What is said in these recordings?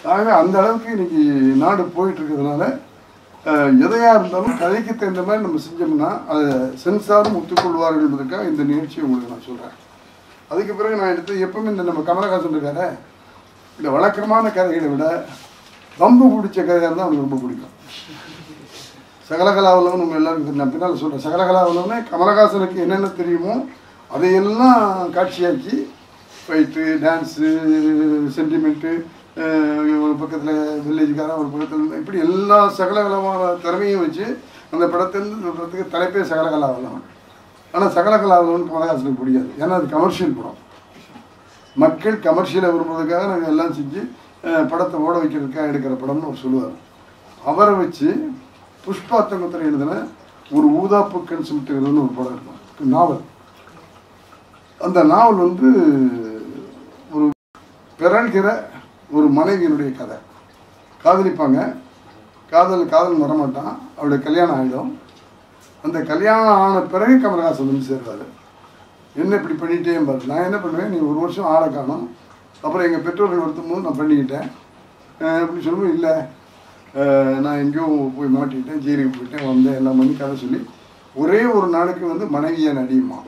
ஆகவே அந்த அளவுக்கு இன்னைக்கு நாடு போயிட்டு இருக்கிறதுனால அஹ், எதையா இருந்தாலும் கதைக்கு தகுந்த மாதிரி நம்ம செஞ்சோம்னா அதை சென்சாரும் ஒத்துக்கொள்வார்கள் என்பதற்காக இந்த நிகழ்ச்சியை உங்களுக்கு நான் சொல்கிறேன் அதுக்கு பிறகு நான் எடுத்து எப்பவுமே இந்த நம்ம கமலஹாசன் இருக்காரு இந்த வழக்கமான கதைகளை விட வம்பு பிடிச்ச கதையாக இருந்தால் அவனுக்கு ரொம்ப பிடிக்கும் சகலகலாவலவன் உங்கள் எல்லாருக்கும் தெரியும். நான் பின்னால் சொல்கிறேன் சகலகலாவலவனே கமலஹாசனுக்கு என்னென்ன தெரியுமோ அதையெல்லாம் காட்சியாக்கி ஃபைட்டு டான்ஸு சென்டிமெண்ட்டு ஒரு பக்கத்தில் வில்லேஜ்காரன் ஒரு பக்கத்தில் இப்படி எல்லா சகலகலமான திறமையும் வச்சு அந்த படத்திலிருந்து சொல்கிறதுக்கு தலைப்பே சகலகலாவலவன் ஆனால் சகலகலாவலவன் கமலஹாசனுக்கு பிடிக்காது ஏன்னா அது கமர்ஷியல் படம் மக்கள் கமர்ஷியலை விரும்புறதுக்காக நாங்கள் எல்லாம் செஞ்சு அஹ், படத்தை ஓட வைக்கிறதுக்காக எடுக்கிற படம்னு அவர் சொல்லுவார் அவரை வச்சு புஷ்பா தங்கத்தில் எழுதின ஒரு ஊதாப்பு கண் சிமிட்டுகிறதுன்னு ஒரு படம் இருக்கும் நாவல் அந்த நாவல் வந்து ஒரு பிறழ்கிற ஒரு மனைவியினுடைய கதை காதலிப்பாங்க காதல் காதல் வரமாட்டான் அவருடைய கல்யாணம் ஆகிடும் அந்த கல்யாணம் ஆன பிறகு கமலஹாசன் வந்து சேர்றாரு என்ன இப்படி பண்ணிட்டே பாரு நான் என்ன பண்ணுவேன் நீ ஒரு வருஷம் ஆளை காணும் அப்புறம் எங்கள் பெற்றோர்கள் வருத்தும் போது நான் பண்ணிக்கிட்டேன் அஹ் அப்படி சொல்லுவோம் இல்லை அஹ் நான் எங்கேயோ போய் மாட்டிக்கிட்டேன் ஜெயிலுக்கு போயிட்டேன் வந்தேன் எல்லாம் பண்ணி கதை சொல்லி ஒரே ஒரு நாளுக்கு வந்து மனைவியை நடியுமா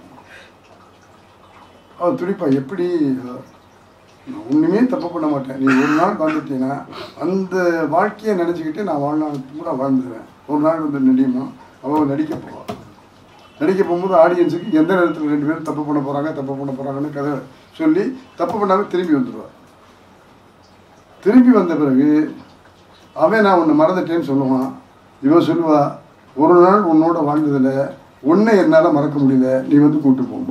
அவள் துடிப்பா எப்படி நான் ஒன்றுமே தப்பு பண்ண மாட்டேன் நீ ஒரு நாள் வந்துட்டீங்கன்னா அந்த வாழ்க்கையை நினச்சிக்கிட்டு நான் வாழ்நாள் பூரா வாழ்ந்துடுவேன் ஒரு நாள் வந்து நடியுமா அவள் நடிக்க போவாள் நடிக்க போகும்போது ஆடியன்ஸுக்கு எந்த நேரத்தில் ரெண்டு பேரும் தப்பு பண்ண போகிறாங்க தப்பு பண்ண போகிறாங்கன்னு கதை சொல்லி தப்பு பண்ணாமல் திரும்பி வந்துடுவார் திரும்பி வந்த பிறகு அவன் நான் உன்னை மறந்துட்டேன்னு சொல்லுவான் இவன் சொல்லுவா ஒரு நாள் உன்னோட வாழ்ந்ததில் உன்னை என்னால் மறக்க முடியல நீ வந்து கூப்பிட்டு போம்பா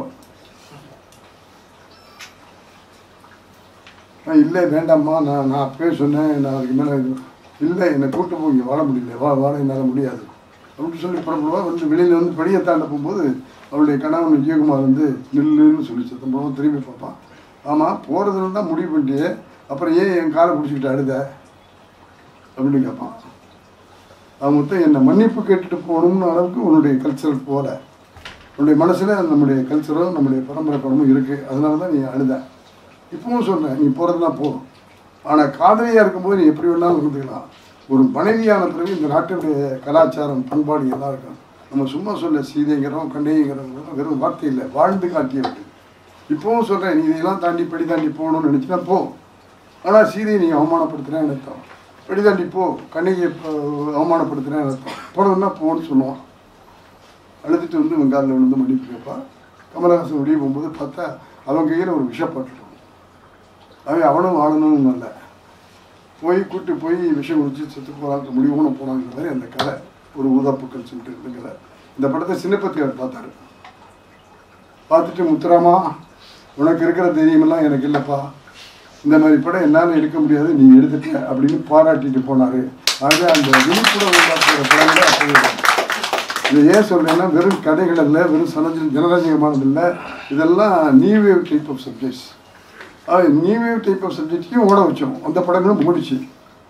நான் இல்லை வேண்டாம்மா நான் நான் அப்பவே சொன்னேன் நான் அதுக்கு மேலே இல்லை என்னை கூப்பிட்டு போய் இங்கே வாழ முடியல வா வாழ என்னால் முடியாது அப்படின்னு சொல்லி புறப்படுவா வந்து வெளியில் வந்து படியை தாண்ட போகும்போது அவளுடைய கணவன் விஜயகுமார் வந்து நில்லுன்னு சொல்லி சத்தம் போடுவோம் திரும்பி பார்ப்பான் ஆமாம் போகிறதுல தான் முடிவு பண்ணிட்டியே அப்புறம் ஏன் என் காலை பிடிச்சிக்கிட்டு அழுத அப்படின்னு கேட்பான் அவன் மொத்தம் என்னை மன்னிப்பு கேட்டுட்டு போகணும்னு அளவுக்கு உன்னுடைய கல்ச்சரல் போகல உன்னுடைய மனசில் நம்முடைய கல்ச்சரும் நம்முடைய பரம்பரை படமும் இருக்குது அதனால தான் நீ அழுத இப்பவும் சொல்கிறேன் நீ போகிறதுனா போதும் ஆனால் காதலியாக இருக்கும்போது நீ எப்படி வேணாலும் இருந்துக்கலாம் ஒரு மனைவியான பிறகு இந்த நாட்டினுடைய கலாச்சாரம் பண்பாடு எல்லாம் இருக்கும் நம்ம சும்மா சொல்ல சீதைங்கிறோம் கண்டைங்கிறோம் வெறும் வார்த்தை இல்லை வாழ்ந்து காட்டியவர்கள் இப்பவும் சொல்கிறேன் நீ இதெல்லாம் தாண்டி படி தாண்டி போகணும்னு நினச்சினா போ ஆனால் சீதையை நீ அவமானப்படுத்துகிறேன்னு அர்த்தம் படி தாண்டி போ கண்ணையை அவமானப்படுத்துகிறேன்னு அர்த்தம் போனதுன்னா போன்னு சொல்லுவான் அழுதுட்டு வந்து இவன் காலில் விழுந்து மன்னிப்பு கேட்பா கமலஹாசன் வெளியே போகும்போது பார்த்தா அவன் கையில் ஒரு விஷப்பட்டுடும் அவன் அவனும் வாழணும்னு இல்லை போய் கூட்டி போய் விஷம் குடிச்சு செத்து போகிறாங்க முடிவுன்னு போனாங்கிற மாதிரி அந்த கதை ஒரு ஊதாப்புக்கள் சொல்லிட்டு இருக்குங்கிற இந்த படத்தை சின்னப்பத்தி அவர் பார்த்தாரு பார்த்துட்டு முத்துராமா உனக்கு இருக்கிற தைரியமெல்லாம் எனக்கு இல்லைப்பா இந்த மாதிரி படம் என்னால் எடுக்க முடியாது நீ எடுத்துட்ட அப்படின்னு பாராட்டிட்டு போனார் ஆக அந்த விழிப்புணர்வு உண்டாக்குற படங்களை அப்படி இதை ஏன் சொல்கிறேன்னா வெறும் கதைகள் அல்ல வெறும் சனஜ ஜனரஞ்சகமானது இல்லை இதெல்லாம் new wave type of subjects அதாவது நியூ வேவ் டைப் ஆஃப் சப்ஜெக்ட்டையும் ஓட வச்சோம் அந்த படங்களும் ஓடிச்சு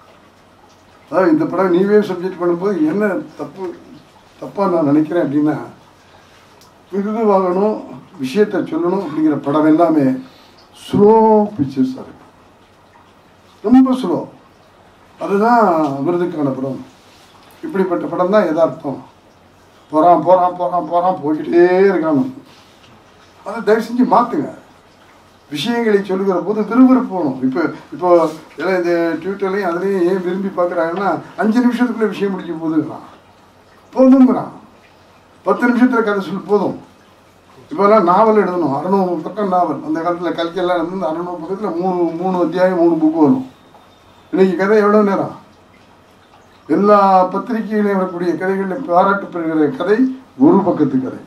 அதாவது இந்த படம் நியூ வேவ் சப்ஜெக்ட் பண்ணும்போது என்ன தப்பு தப்பாக நான் நினைக்கிறேன் அப்படின்னா விருது வாங்கணும் விஷயத்தை சொல்லணும் அப்படிங்கிற படம் எல்லாமே ஸ்லோ பிக்சர்ஸாக இருக்கு ரொம்ப ஸ்லோ அதுதான் விருதுக்கான படம் இப்படிப்பட்ட படம் தான் எதார்த்தம் போகிறான் போகிறான் போகிறான் போகிறான் போய்கிட்டே இருக்கானு அதை தயவு செஞ்சு மாற்றுங்க விஷயங்களை சொல்லுகிற போது விறுவிறுப்பு போகணும் இப்போ இப்போ எல்லாம் இந்த ட்விட்டர்லையும் அதுலேயும் ஏன் விரும்பி பார்க்குறாங்கன்னா அஞ்சு நிமிஷத்துக்குள்ளே விஷயம் முடிக்க போதுங்கிறான் போதுங்கிறான் பத்து நிமிஷத்தில் கதை சொல்லி போதும் இப்போல்லாம் நாவல் எழுதணும் அறநூறு பக்கம் நாவல் அந்த காலத்தில் கல்கெல்லாம் இருந்து அறநூறு பக்கத்தில் மூணு மூணு அத்தியாயம் மூணு புக்கு வரும் இன்னைக்கு கதை எவ்வளோ நேரம் எல்லா பத்திரிகையிலையும் வரக்கூடிய கதைகளில் பாராட்டு பெறுகிற கதை ஒரு பக்கத்து கதை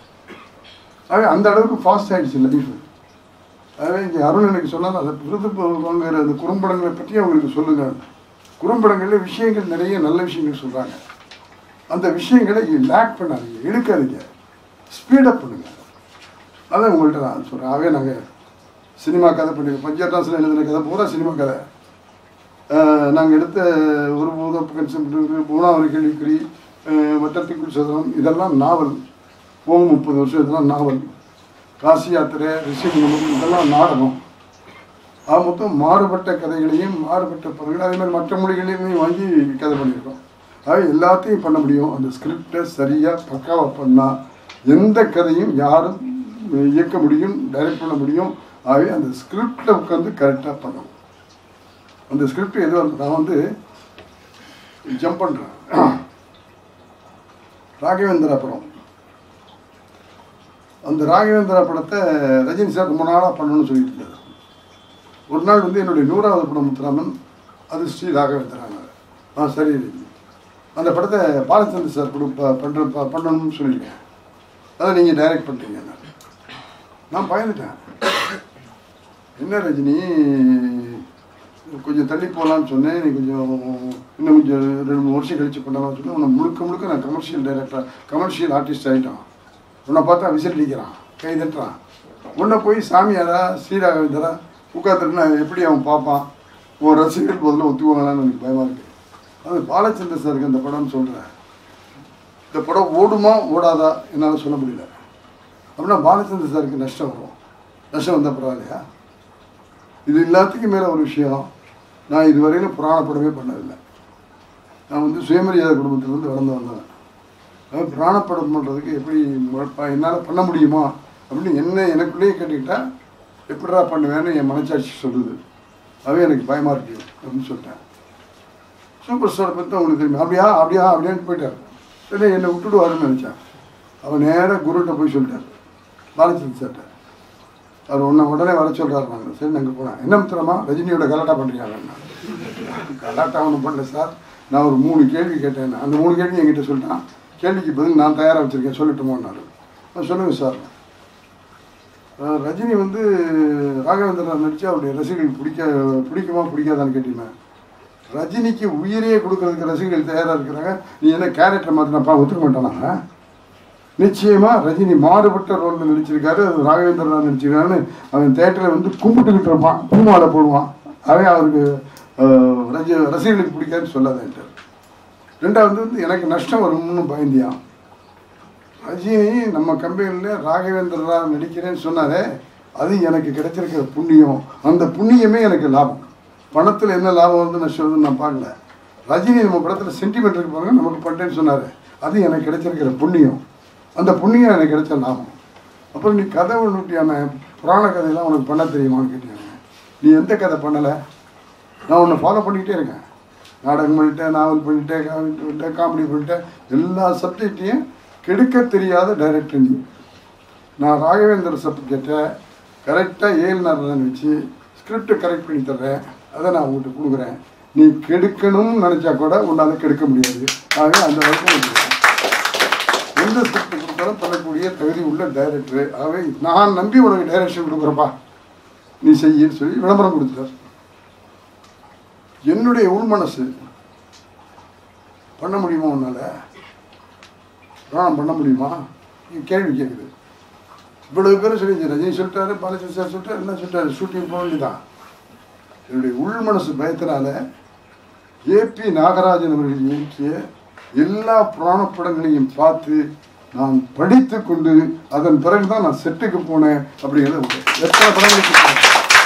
ஆக அந்த அளவுக்கு ஃபாஸ்ட் ஆகிடுச்சு லைஃப் ஆகவே இங்கே அருள் எனக்கு சொன்னால் அதை விருது வாங்குற அந்த குறும்படங்களை பற்றி அவங்களுக்கு சொல்லுங்கள் குறும்படங்களில் விஷயங்கள் நிறைய நல்ல விஷயங்கள் சொல்கிறாங்க அந்த விஷயங்களை லேக் பண்ணாதீங்க இழுக்காதீங்க ஸ்பீடப் பண்ணுங்கள் அதான் உங்கள்கிட்ட நான் சொல்கிறேன் ஆகவே நாங்கள் சினிமா கதை பண்ணி பஞ்சாயத்தாசில் எழுதின கதை பூரா சினிமா கதை நாங்கள் எடுத்த ஒரு பூத கன்செப்ட் மூணாவது கேள்விக்குறி வட்டத்துக்குள் சதுரம் இதெல்லாம் நாவல் போகும் முப்பது வருஷம் இதெல்லாம் நாவல் காசி யாத்திரை ரிஷிகுலம் இதெல்லாம் நாடகம் ஆக மொத்தம் மாறுபட்ட கதைகளையும் மாறுபட்ட பொருள்கள் அதே மாதிரி மற்ற மொழிகளையும் வாங்கி கதை பண்ணியிருக்கோம் ஆக எல்லாத்தையும் பண்ண முடியும் அந்த ஸ்கிரிப்டை சரியாக பக்காவாக பண்ணால் எந்த கதையும் யாரும் இயக்க முடியும் டைரக்ட் பண்ண முடியும் ஆகவே அந்த ஸ்கிரிப்டில் உட்காந்து கரெக்டாக பண்ணணும் அந்த ஸ்கிரிப்ட் எதுவாக இருக்கு நான் வந்து ஜம்ப் பண்ணுறேன் ராகவேந்திரா படம் அந்த ராகவேந்திரா படத்தை ரஜினி சார் ரொம்ப நாளாக பண்ணணும்னு சொல்லிட்டு இருந்தார் ஒரு நாள் வந்து என்னுடைய நூறாவது படம் முத்துராமன் அது ஸ்ரீ ராகவேந்திராங்க ஆ சரி ரஜினி அந்த படத்தை பாலச்சந்திர சார் கொடு ப- பண்ற ப- பண்ணணும்னு சொல்லியிருக்கேன் அதை நீங்கள் டைரக்ட் பண்ணுறீங்க நான் பயந்துட்டேன் என்ன ரஜினி கொஞ்சம் தள்ளி போகலான்னு சொன்னேன் நீ கொஞ்சம் இன்னும் கொஞ்சம் ரெண்டு மூணு வருஷம் கழிச்சு பண்ணலாம்னு சொன்னேன் உன்னை முழுக்க முழுக்க நான் கமர்ஷியல் டைரக்டர் கமர்ஷியல் ஆர்டிஸ்ட் ஆகிட்டான் உன்னை பார்த்தா விசில் அடிக்கிறான் கை தட்டுறான் உன்னை போய் சாமியாரா ஸ்ரீராகவேந்தரா உட்காந்துட்டு நான் எப்படி அவன் பார்ப்பான் உன் ரசிகர்கள் முதல்ல ஒத்துக்குவாங்களான்னு எனக்கு பயமாக இருக்குது அது பாலச்சந்திர சாருக்கு அந்த படம்னு சொல்கிறேன் இந்த படம் ஓடுமா ஓடாதா என்னால் சொல்ல முடியல அப்படின்னா பாலச்சந்திர சாருக்கு நஷ்டம் வரும் நஷ்டம் வந்தால் பரவாயில்லையா இது எல்லாத்துக்கும் மேலே ஒரு விஷயம் நான் இதுவரையிலும் புராண படமே பண்ணதில்லை நான் வந்து சுயமரியாதை குடும்பத்திலேருந்து வளர்ந்து வந்தேன் அதாவது புராண படம் பண்ணுறதுக்கு எப்படி முழப்பா- என்னால் பண்ண முடியுமா அப்படின்னு என்ன எனக்குள்ளேயே கேட்டுக்கிட்டா எப்படிடா பண்ணுவேன்னு என் மனச்சாட்சி சொல்லுது அதுவே எனக்கு பயமாக இருக்கு அப்படின்னு சொல்லிட்டேன் சூப்பர் ஸ்டார் பற்றி அவங்களுக்கு தெரியும் அப்படியா அப்படியா அப்படியான்னு போயிட்டார் சரி என்னை விட்டுடுவாருன்னு நினச்சேன் அவன் நேராக குருகிட்ட போய் சொல்லிட்டார் பாலச்சந்திர சார்ட்ட அவர் உன்னை உடனே வர சொல்கிறாரு நாங்கள் சரி நாங்கள் போனேன் என்ன மித்திரமா ரஜினியோட கலாட்டா பண்ணுறீங்க கலாட்டா ஒன்றும் பண்ணல சார் நான் ஒரு மூணு கேள்வி கேட்டேன் அந்த மூணு கேள்வி என்கிட்ட சொல்லிட்டான் கேள்விக்கு பதில் நான் தயாராக வச்சுருக்கேன் சொல்லட்டுமோன்னாரு நான் சொல்லுங்கள் சார் அஹ் ரஜினி வந்து ராகவேந்திரன் நடித்து அவருடைய ரசிகர்களுக்கு பிடிக்க பிடிக்குமா பிடிக்காதான்னு கேட்டீங்கன்னா ரஜினிக்கு உயிரே கொடுக்கறதுக்கு ரசிகர்கள் தயாராக இருக்கிறாங்க நீ என்ன கேரக்டர் மாற்றினப்பா ஒத்துக்க மாட்டானா நிச்சயமா ரஜினி மாறுபட்ட ரோலில் நடிச்சிருக்காரு அது ராகவேந்திரன் நடிச்சிருக்காருன்னு அவன் தேட்டரில் வந்து கும்பிட்டுக்கிட்டு இருப்பான் பூமாலை போடுவான் அவன் அவருக்கு அஹ், ரஜி ரசிகர்களுக்கு பிடிக்காதுன்னு சொல்லாதேன்ட்டு ரெண்டாவது வந்து எனக்கு நஷ்டம் வரும்னு பயந்தியான் ரஜினி நம்ம கம்பெனியில் ராகவேந்திரரா நடிக்கிறேன்னு சொன்னாரே அது எனக்கு கிடைச்சிருக்கிற புண்ணியம் அந்த புண்ணியமே எனக்கு லாபம் பணத்தில் என்ன லாபம் வந்து நஷ்டம் வருதுன்னு நான் பார்க்கல ரஜினி நம்ம படத்தில் சென்டிமெண்ட் இருக்கு பாருங்க நமக்கு பண்ணுறேன்னு சொன்னார் அது எனக்கு கிடைச்சிருக்கிற புண்ணியம் அந்த புண்ணியம் எனக்கு கிடைச்ச லாபம் அப்புறம் நீ கதை ஒன்றுட்டியான புராண கதையெல்லாம் உனக்கு பண்ண தெரியுமான்னு கேட்டீங்க நீ எந்த கதை பண்ணலை நான் உன்னை ஃபாலோ பண்ணிக்கிட்டே இருக்கேன் நாடகம் பண்ணிட்டேன் நாவல் பண்ணிட்டேன் காமெடி பண்ணிட்டேன் காமெடி பண்ணிட்டேன் எல்லா சப்ஜெக்டையும் கெடுக்க தெரியாத டைரக்டர் நீ நான் ராகவேந்திர சப்ஜெக்டை கரெக்டாக ஏழு நாள் வச்சு ஸ்கிரிப்டை கரெக்ட் பண்ணி தர்றேன் அதை நான் உங்கள்கிட்ட கொடுக்குறேன் நீ கெடுக்கணும்னு நினச்சா கூட உன்னால் கெடுக்க முடியாது ஆகவே அந்த வரைக்கும் வச்சுருக்கேன் எந்த ஸ்கிரிப்ட் கொடுத்தாலும் பண்ணக்கூடிய தகுதி உள்ள டைரக்டர் ஆகவே நான் நம்பி உனக்கு டைரக்ஷன் கொடுக்குறப்பா நீ செய்யின்னு சொல்லி விளம்பரம் கொடுத்துட்டார் என்னுடைய உள் மனசு பண்ண முடியுமா உன்னால நான் பண்ண முடியுமா நீ கேள்வி கேட்குது இவ்வளவு பேர் சொல்லி ரஜினி சொல்லிட்டாரு பாலாஜி சார் சொல்லிட்டாரு என்ன சொல்லிட்டாரு ஷூட்டிங் போக வேண்டியதான் என்னுடைய உள் மனசு பயத்தினால ஏபி நாகராஜன் அவர்கள் இயக்கிய எல்லா புராண படங்களையும் பார்த்து நான் படித்து கொண்டு அதன் பிறகுதான் நான் செட்டுக்கு போனேன் அப்படிங்கிறத உண்டு. எத்தனை படங்களுக்கு போனேன்?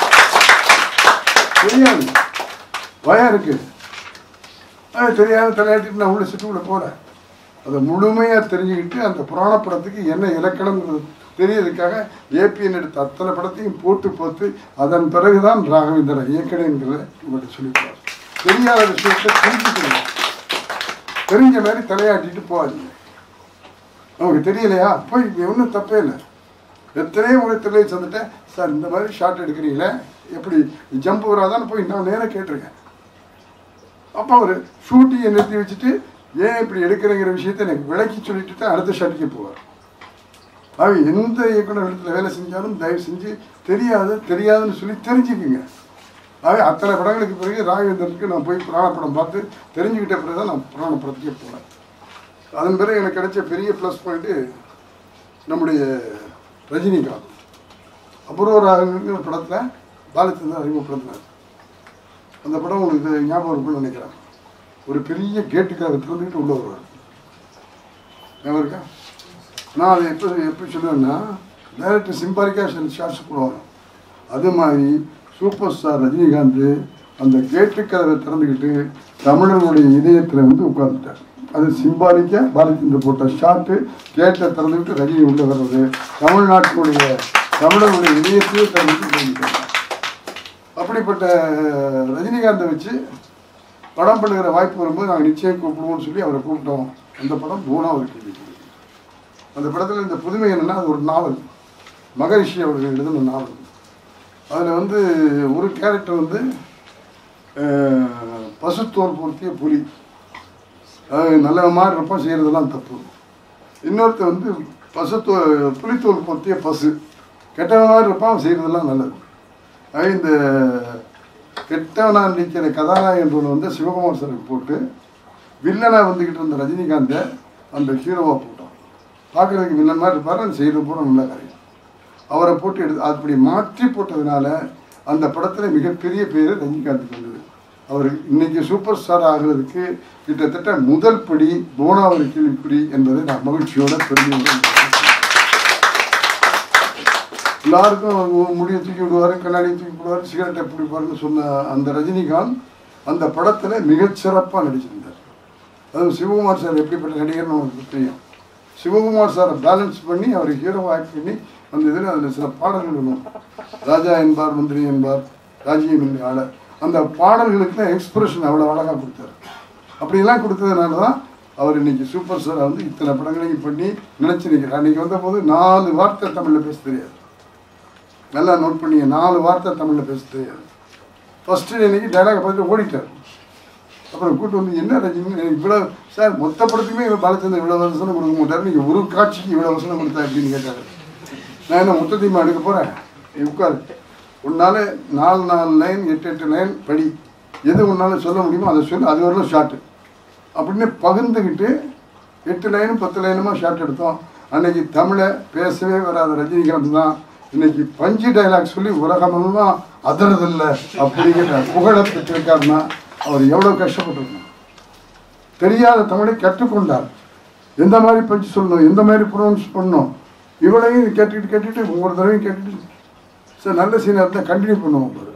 தெரியாது பயம் இருக்கு அது தெரியாத தலையாட்டிட்டு நான் உள்ள செட்டுக்குள்ள போகிறேன் அதை முழுமையாக தெரிஞ்சுக்கிட்டு அந்த புராண படத்துக்கு என்ன இலக்கணம்ங்கிறது தெரியறதுக்காக ஏபிஎன் எடுத்த அத்தனை படத்தையும் போட்டு போட்டு அதன் பிறகுதான் ராகவேந்திர இயக்கணுங்கிறத உங்கள்கிட்ட சொல்லியிருக்காரு தெரியாத விஷயத்தை தெரிஞ்சுக்கணும் தெரிஞ்ச மாதிரி தலையாட்டிட்டு போகாதீங்க நமக்கு தெரியலையா போய் ஒன்றும் தப்பே இல்லை எத்தனையோ முறை திரையை சந்துட்டேன் சார் இந்த மாதிரி ஷாட் எடுக்கிறீங்களே எப்படி ஜம்ப் வராதான்னு போய் நான் நேராக கேட்டிருக்கேன் அப்போ அவர் ஷூட்டிங்கை நிறுத்தி வச்சுட்டு ஏன் இப்படி எடுக்கிறேங்கிற விஷயத்தை எனக்கு விளக்கி சொல்லிட்டு தான் அடுத்த ஷாட்டுக்கே போவார் ஆக எந்த இயக்குனர் இடத்துல வேலை செஞ்சாலும் தயவு செஞ்சு தெரியாத தெரியாதுன்னு சொல்லி தெரிஞ்சுக்குங்க ஆக அத்தனை படங்களுக்கு பிறகு ராகவேந்தருக்கு நான் போய் புராண படம் பார்த்து தெரிஞ்சுக்கிட்ட பிறகு தான் நான் புராண படத்துக்கே போனேன் அதன் பிறகு எனக்கு கிடைச்ச பெரிய ப்ளஸ் பாயிண்ட்டு நம்முடைய ரஜினிகாந்த் அபூர்வ ராகங்கிற படத்தில் பாலச்சந்தர் அறிமுகப்படுத்தினார் அந்த படம் உங்களுக்கு ஞாபகம் இருக்கும்னு நினைக்கிறேன் ஒரு பெரிய கேட்டுக்காக திறந்துக்கிட்டு உள்ள வருவார் ஞாபகம் இருக்கா நான் அதை எப்போ எப்படி சொல்லுவேன்னா டைரக்டர் சிம்பாலிக்காக சில ஷார்ட்ஸ் போடுவாங்க அது மாதிரி சூப்பர் ஸ்டார் ரஜினிகாந்த் அந்த கேட்டு கதவை திறந்துக்கிட்டு தமிழர்களுடைய இதயத்தில் வந்து உட்கார்ந்துட்டார் அது சிம்பாலிக்காக பாரதிய போட்ட ஷாட்டு கேட்டை திறந்துக்கிட்டு ரஜினி உள்ள வர்றது தமிழ்நாட்டினுடைய தமிழர்களுடைய இதயத்தையே திறந்துட்டு உட்கார்ந்துட்டார். அப்படிப்பட்ட ரஜினிகாந்தை வச்சு படம் பண்ணுகிற வாய்ப்பு வரும்போது நாங்கள் நிச்சயம் கூப்பிடுவோம்னு சொல்லி அவரை கூப்பிட்டோம் அந்த படம் மூணாவது கேள்வி அந்த படத்தில் இந்த புதுமை என்னன்னா அது ஒரு நாவல் மகரிஷி அவர்கள் எழுதின நாவல் அதில் வந்து ஒரு கேரக்டர் வந்து அஹ், பசுத்தோல் பொருத்திய புலி அதாவது நல்ல மாதிரி இருப்பான் செய்கிறதெல்லாம் தப்பு இன்னொருத்தர் வந்து பசுத்தோ புலித்தோல் பொருத்திய பசு கெட்டவன் மாதிரி இருப்பான் அவன் செய்கிறதெல்லாம் நல்லது அது இந்த கெட்டவனா நிற்கிற கதாநாயகன் வந்து சிவகுமார் சாருக்கு போட்டு வில்லனா வந்துக்கிட்டு இருந்த ரஜினிகாந்தை அந்த ஹீரோவாக போட்டான் பார்க்குறதுக்கு வில்லன் மாதிரி இருப்பார் அந்த செய்கிறது பூரா நல்ல காரியம் அவரை போட்டு எடுத்து அப்படி மாற்றி போட்டதுனால அந்த படத்தில் மிகப்பெரிய பேர் ரஜினிகாந்துக்கு வந்தது அவர் இன்னைக்கு சூப்பர் ஸ்டார் ஆகிறதுக்கு கிட்டத்தட்ட முதல் படி போனாவரி கிளிப்பிடி என்பதை நான் மகிழ்ச்சியோட தெரிஞ்சு எல்லாருக்கும் அவர் முடியை தூக்கி விடுவார் கண்ணாடி தூக்கி விடுவார் சிகரெட்டை பிடிப்பாருன்னு சொன்ன அந்த ரஜினிகாந்த் அந்த படத்தில் மிகச்சிறப்பாக நடிச்சிருந்தார் அதுவும் சிவகுமார் சார் எப்படிப்பட்ட நடிகர்னு உங்களுக்கு தெரியும் சிவகுமார் சாரை பேலன்ஸ் பண்ணி அவர் ஹீரோ ஆக்ட் பண்ணி அந்த இதில் அதில் சில பாடல்கள் வரும் ராஜா என்பார் மந்திரி என்பார் ராஜ்யம் இல்லை ஆள அந்த பாடல்களுக்கு எக்ஸ்பிரஷன் அவ்வளோ அழகாக கொடுத்தாரு அப்படியெல்லாம் கொடுத்ததுனால தான் அவர் இன்னைக்கு சூப்பர் ஸ்டார் வந்து இத்தனை படங்களையும் பண்ணி நினச்சி நிற்கிறார் அன்றைக்கி வந்தபோது நாலு வார்த்தை தமிழில் பேச தெரியாது நல்லா நோட் பண்ணிங்க நாலு வார்த்தை தமிழில் பேச தெரியாது ஃபஸ்ட்டு இன்னைக்கு டைலாக் பார்த்துட்டு ஓடிட்டார் அப்புறம் கூட்டு வந்து என்ன ரஜினி எனக்கு இவ்வளோ சார் மொத்த படத்துக்குமே இவ்வளோ பாலச்சந்திரன் இவ்வளோ வசனம் கொடுக்க மாட்டார் நீங்கள் ஒரு காட்சிக்கு இவ்வளோ வசனம் கொடுத்தா அப்படின்னு கேட்டார் நான் என்ன மொத்தத்தையுமா எடுக்க போகிறேன் உட்காரு உன்னால் நாலு நாலு லைன் எட்டு எட்டு லைன் படி எது உன்னால் சொல்ல முடியுமோ அதை சொல்லு அது வரலும் ஷார்ட்டு அப்படின்னு பகிர்ந்துக்கிட்டு எட்டு லைனும் பத்து லைனுமா ஷார்ட் எடுத்தோம் அன்னைக்கு தமிழை பேசவே வராத ரஜினிகாந்த் தான் இன்னைக்கு பஞ்சு டைலாக் சொல்லி உலகமெல்லாம் அதறதில்லை அப்படிங்கிற புகழை பெற்றிருக்காருன்னா அவர் எவ்வளோ கஷ்டப்பட்டிருக்கணும் தெரியாத தமிழை கற்றுக்கொண்டார் எந்த மாதிரி பஞ்சு சொல்லணும் எந்த மாதிரி ப்ரொனவுன்ஸ் பண்ணணும் இவளையும் கேட்டுக்கிட்டு கேட்டுட்டு ஒவ்வொரு தடவையும் கேட்டுட்டு சார் நல்ல சீனாக இருந்தால் கண்டினியூ பண்ணுவோம் பாரு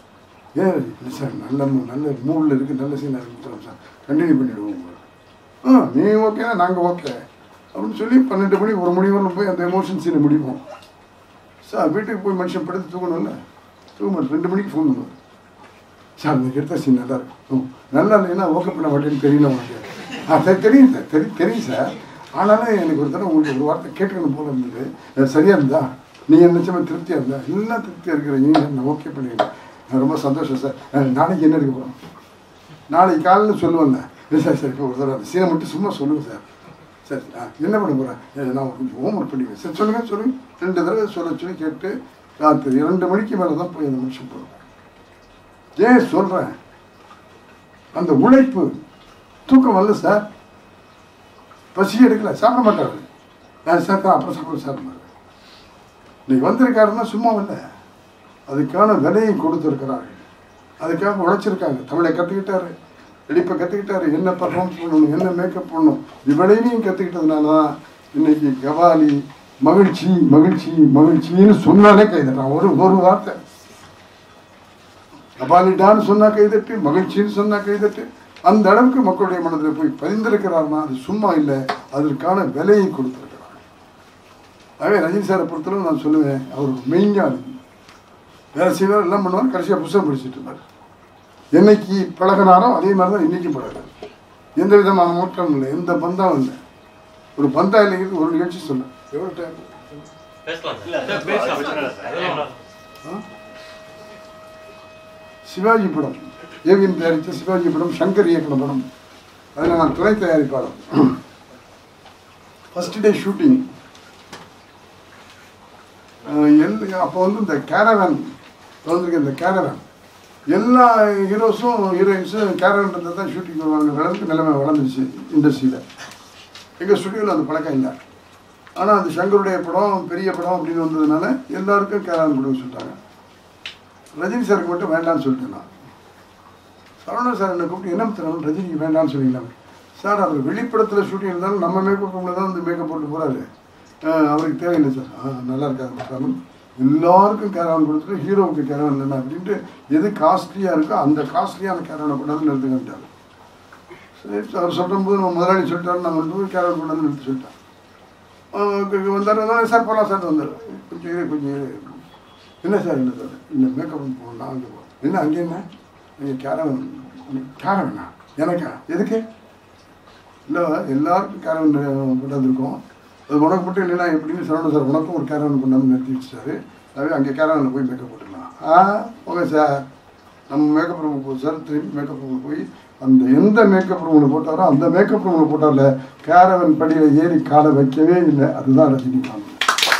ஏன் இல்லை சார் நல்ல மூ- நல்ல மூடில் இருக்குது நல்ல சீனாக இருக்கு சார் கண்டினியூ பண்ணிவிடுவோம் பாரு ஆ நீ ஓகேனா நாங்கள் ஓகே அப்படின்னு சொல்லி பன்னெண்டு மணி ஒரு மணி வரலும் போய் அந்த எமோஷன் சீனை முடிப்போம் சார் வீட்டுக்கு போய் மனுஷன் படுத்து தூங்கணும்ல தூங்க மாட்டேன் ரெண்டு மணிக்கு ஃபோன் பண்ணுவார் சார் நீங்கள் எடுத்த சீன் நல்லா இருக்கும் நல்லா இல்லைன்னா ஓகே பண்ண மாட்டேன்னு தெரியல உங்களுக்கு ஆ தெ- தெரியும் சார் தெரியும் தெரியும் சார் ஆனாலும் எனக்கு ஒரு தடவை உங்களுக்கு ஒரு வார்த்தை கேட்கணும் போல இருந்தது அது சரியாக இருந்தா நீங்கள் நினச்சமா திருப்தியாக இருந்தா எல்லாம் திருப்தியாக இருக்கிறீங்க நான் ஓகே பண்ணிடுறேன் நான் ரொம்ப சந்தோஷம் சார் அஹ், நாளைக்கு என்ன எடுக்க போகிறோம் நாளைக்கு காலையில் சொல்லுவேன்ல இல்லை சார் சார் இப்போ ஒரு தடவை அந்த சீனை மட்டும் சும்மா சொல்லுங்கள் சார் சரி ஆ என்ன பண்ண போகிறேன் நான் கொஞ்சம் ஹோம்ஒர்க் பண்ணிடுவேன் சரி சொல்லுங்கள் சொல்லுங்கள் ரெண்டு தடவை சொல்ல சொல்லி கேட்டு ராத்திரி இரண்டு மணிக்கு மேலே தான் போய் அந்த மனுஷன் போகிறோம் ஏன் சொல்கிறேன் அந்த உழைப்பு தூக்கம் வரல சார் பசி எடுக்கல சாப்பிட மாட்டாரு நான் சாப்பிட்டா அப்புறம் சாப்பிட சாப்பிட இன்னைக்கு வந்திருக்காருன்னா சும்மா இல்லை அதுக்கான விலையை கொடுத்துருக்கிறார்கள் அதுக்காக உழைச்சிருக்காங்க தமிழை கற்றுக்கிட்டாரு நடிப்பை கற்றுக்கிட்டாரு என்ன பர்ஃபார்மன்ஸ் பண்ணணும் என்ன மேக்கப் பண்ணணும் இவளையும் கற்றுக்கிட்டதுனால தான் இன்னைக்கு கவாலி மகிழ்ச்சி மகிழ்ச்சி மகிழ்ச்சின்னு சொன்னாலே கைதட்டான் ஒரு ஒரு வார்த்தை கபாலிடான்னு சொன்னா கைதட்டு மகிழ்ச்சின்னு சொன்னா கைதட்டு அந்த அளவுக்கு மக்களுடைய மனதில் போய் பதிந்திருக்கிறார்னா அது சும்மா இல்லை அதற்கான விலையை கொடுத்திருக்கிறார் ஆகவே ரஜினி சாரை பொறுத்தளவு நான் சொல்லுவேன் அவர் ஒரு மெய்ஞானி வேலை செய்வார் எல்லாம் பண்ணுவார் கடைசியாக புத்தகம் படிச்சுட்டு இருந்தார் என்னைக்கு பழகினாரோ அதே மாதிரி தான் இன்னைக்கு பழகிறார் எந்த விதமான மாற்றம் இல்லை எந்த பந்தம் இல்லை ஒரு பந்தம் இல்லைங்கிறது ஒரு நிகழ்ச்சி சொல்ல எவ்வளோ டைம் பேசலாம் இல்ல சார் பேசலாம் சார் சிவாஜி படம் ஏவிஎம் தயாரித்த சிவாஜி படம் சங்கர் இயக்கின படம் அதில் நான் துணை தயாரிப்பாளர் ஃபஸ்ட் டே ஷூட்டிங் எல் அப்போ வந்து இந்த கேரவேன் வந்திருக்க இந்த கேரவேன் எல்லா ஹீரோஸும் ஹீரோயின்ஸும் கேரவேன் இருந்தால் தான் ஷூட்டிங் வருவாங்க அளவுக்கு நிலைமை வளர்ந்துருச்சு இண்டஸ்ட்ரியில் எங்கள் ஸ்டுடியோவில் அந்த பழக்கம் இல்லை ஆனால் அது சங்கருடைய படம் பெரிய படம் அப்படின்னு வந்ததுனால எல்லாருக்கும் கேரவேன் கொடுக்க சொல்லிட்டாங்க ரஜினி சாருக்கு மட்டும் வேண்டாம்னு சொல்லிட்டேன் நான் சரவணன் சார் என்னை கூப்பிட்டு என்ன தரணும் ரஜினிக்கு வேண்டாம்னு சொன்னீங்களா சார் அவர் வெளிப்படத்தில் ஷூட்டிங் இருந்தாலும் நம்ம மேக்கப் ரூமில் தான் வந்து மேக்கப் போட்டு போகிறாரு அவருக்கு தேவையில்லை சார் ஆ நல்லா இருக்காது ராமன் எல்லாருக்கும் கேரவன் கொடுத்துட்டு ஹீரோவுக்கு கேரவன் இல்லைன்னா அப்படின்ட்டு எது காஸ்ட்லியாக இருக்கோ அந்த காஸ்ட்லியான கேரவனை கொண்டாந்து நிறுத்துக்கிட்டாரு சரி அவர் சொல்லும்போது நம்ம முதலாளி சொல்லிட்டாரு நாங்கள் வந்து ஒரு கேரவன் கொண்டாந்து நிறுத்தி சொல்லிட்டேன் வந்தார் சார் போகலாம் சார் வந்தார் கொஞ்சம் இரு, கொஞ்சம் இரு. என்ன சார் என்ன சார் இல்லை மேக்கப் போகணும் அங்கே போகணும் என்ன அங்கே என்ன நீங்கள் கேரவன் கேரவனா எனக்கா எதுக்கு இல்லை எல்லாருக்கும் கேரவன் கொண்டாந்துருக்கோம் அது உனக்கு மட்டும் இல்லைன்னா எப்படின்னு சொல்லணும் சார் உனக்கும் ஒரு கேரவன் கொண்டாந்து நிறுத்தி வச்சுட்டாரு அதே அங்கே கேரவனில் போய் மேக்கப் போட்டுக்கலாம் ஆ ஓகே சார் நம்ம மேக்கப் ரூமுக்கு போய் சார் திரும்பி மேக்கப் ரூமுக்கு போய் அந்த எந்த மேக்கப் ரூமில் போட்டாரோ அந்த மேக்கப் ரூமில் போட்டார்ல கேரவன் படியில் ஏறி காலை வைக்கவே இல்லை அதுதான் ரஜினிகாந்த்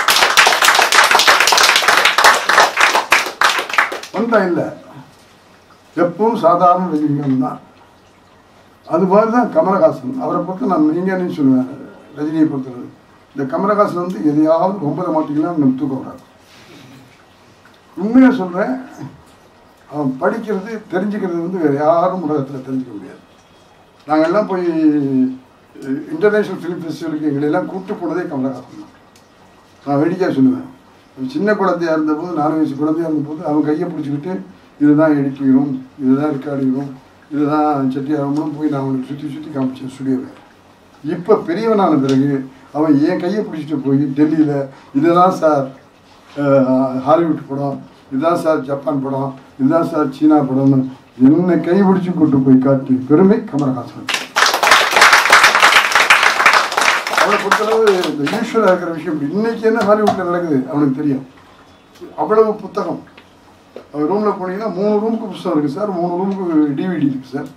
வந்தா இல்லை எப்பவும் சாதாரண ரஜினிகாந்த் தான் அது மாதிரி தான் கமலஹாசன் அவரை பொறுத்து நான் நீங்கன்னு சொல்லுவேன் ரஜினியை பொறுத்தவரை இந்த கமலஹாசன் வந்து எதையாவது ஒன்பதை மாட்டிக்கலாம் நம்ம தூக்க வராது உண்மையாக சொல்கிறேன் அவன் படிக்கிறது தெரிஞ்சுக்கிறது வந்து வேறு யாரும் உலகத்தில் தெரிஞ்சுக்க முடியாது நாங்கள் எல்லாம் போய் இன்டர்நேஷ்னல் ஃபிலிம் ஃபெஸ்டிவலுக்கு எங்களை எல்லாம் கூப்பிட்டு போனதே கமலஹாசன் தான் நான் வேடிக்கையாக சொல்லுவேன் அவன் சின்ன குழந்தையா இருந்தபோது நாலு வயசு குழந்தையா இருந்தபோது அவன் கையை பிடிச்சிக்கிட்டு இதுதான் எடிட்டிங் இதுதான் ரெக்கார்டிங் ரூம் இதுதான் செட்டியாரம்னு போய் நான் அவனுக்கு சுற்றி சுற்றி காமிச்சேன் ஸ்டுடியோவில் இப்போ பெரியவனான பிறகு அவன் என் கையை பிடிச்சிட்டு போய் டெல்லியில் இதுதான் சார் அஹ், ஹாலிவுட் படம் இதுதான் சார் ஜப்பான் படம் இதுதான் சார் சீனா படம்னு என்னை கை பிடிச்சி கொண்டு போய் காட்டி பெருமை கமலஹாசன் அவனை பொறுத்தளவு இந்த யூஸ்வலாக இருக்கிற விஷயம் இப்படி. இன்னைக்கு என்ன ஹாலிவுட்டில் நடக்குது அவனுக்கு தெரியும் அவ்வளவு புத்தகம் அவர் ரூமில் போனீங்கன்னா மூணு ரூமுக்கு புத்தகம் இருக்குது சார் மூணு ரூமுக்கு டிவிடி இருக்குது சார்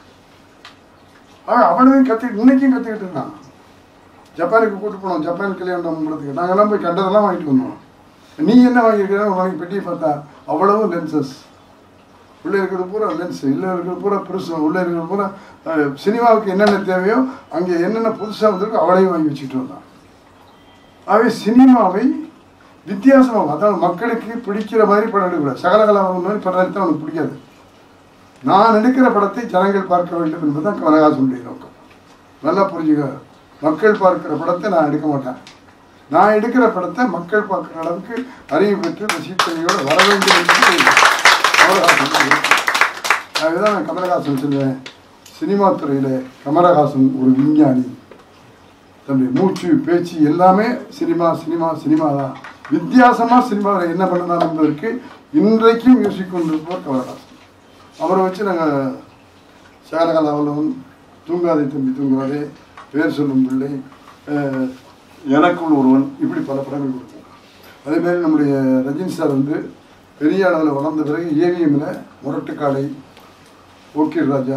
அவன் அவனையும் கற்று இன்னைக்கும் கற்றுக்கிட்டு இருக்கான் ஜப்பானுக்கு கூட்டு போனோம் ஜப்பான் கல்யாணம் பண்ணுறதுக்கு நாங்கெல்லாம் போய் கண்டதெல்லாம் வாங்கிட்டு வந்தோம் நீ என்ன வாங்கியிருக்கிற வாங்கி பெட்டியை பார்த்தா அவ்வளவும் லென்சஸ் உள்ளே இருக்கிறது பூரா லென்ஸ் உள்ளே இருக்கிறது பூரா பெருசு உள்ளே இருக்கிறது பூரா அஹ், சினிமாவுக்கு என்னென்ன தேவையோ அங்கே என்னென்ன புதுசாக வந்திருக்கோ அவளையும் வாங்கி வச்சுட்டு வந்தான் ஆகவே சினிமாவை வித்தியாசமாக அதாவது மக்களுக்கு பிடிக்கிற மாதிரி படம் எடுக்கக்கூடாது சகலகலாவன் மாதிரி படம் எடுத்தால் அவனுக்கு பிடிக்காது நான் எடுக்கிற படத்தை ஜனங்கள் பார்க்க வேண்டும் என்பதுதான் கமலஹாசனுடைய நோக்கம் நல்லா புரிஞ்சுக்க மக்கள் பார்க்கிற படத்தை நான் எடுக்க மாட்டேன் நான் எடுக்கிற படத்தை மக்கள் பார்க்குற அளவுக்கு அறிவு பெற்று ரசித்தவையோடு வர வேண்டும் என்பது கமலஹாசன் அதுதான் நான் கமலஹாசன் சொல்லுவேன் சினிமா துறையில் கமலஹாசன் ஒரு விஞ்ஞானி தன்னுடைய மூச்சு பேச்சு எல்லாமே சினிமா சினிமா சினிமா தான் வித்தியாசமாக சினிமாவில் என்ன பண்ணலாம் என்பதற்கு இன்றைக்கும் யோசிக் கொண்டிருப்பவர் கமலஹாசன் அவரை வச்சு நாங்கள் சேரகலாவலம் தூங்காதே தம்பி தூங்காதே பேர் சொல்லும் பிள்ளை அஹ், எனக்குள் ஒருவன் இப்படி பல படங்கள் கொடுப்போம் அதே மாதிரி நம்முடைய ரஜினி சார் வந்து பெரிய அளவில் வளர்ந்த பிறகு ஏவிஎம்மில் முரட்டுக்காலை ஓகே ராஜா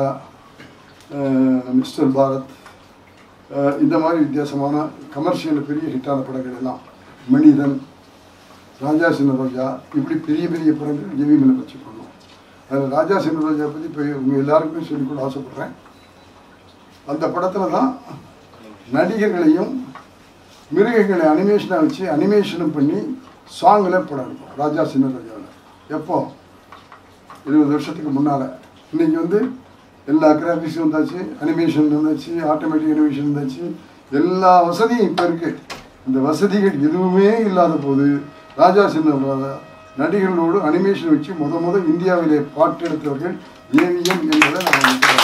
அஹ், மிஸ்டர் பாரத் அஹ், இந்த மாதிரி வித்தியாசமான கமர்ஷியல் பெரிய ஹிட்டான படங்கள் எல்லாம் மனிதன் ராஜா சின்ன ரோஜா இப்படி பெரிய பெரிய படங்கள் ஏவிஎம்மில் வச்சு பண்ணோம் அதில் ராஜா சின்ன ரோஜா பற்றி இப்போ உங்கள் எல்லாருக்குமே சொல்லிக் கூட ஆசைப்பட்றேன் அந்த படத்தில் தான் நடிகர்களையும் மிருகங்களை அனிமேஷனாக வச்சு அனிமேஷனும் பண்ணி சாங்கில் படம் எடுப்போம் ராஜா சின்ன ராஜாவில் எப்போ இருபது வருஷத்துக்கு முன்னால் இன்னைக்கு வந்து எல்லா கிராஃபிக்ஸும் வந்தாச்சு அனிமேஷன் வந்தாச்சு ஆட்டோமேட்டிக் அனிமேஷன் வந்தாச்சு எல்லா வசதியும் இப்போ இருக்குது இந்த வசதிகள் எதுவுமே இல்லாத போது ராஜா சின்ன ராஜா நடிகர்களோடு அனிமேஷன் வச்சு முத முத இந்தியாவிலே பாட்டு எடுத்தவர்கள் ஏவிஎம் என்பதை நான் நினைக்கிறேன்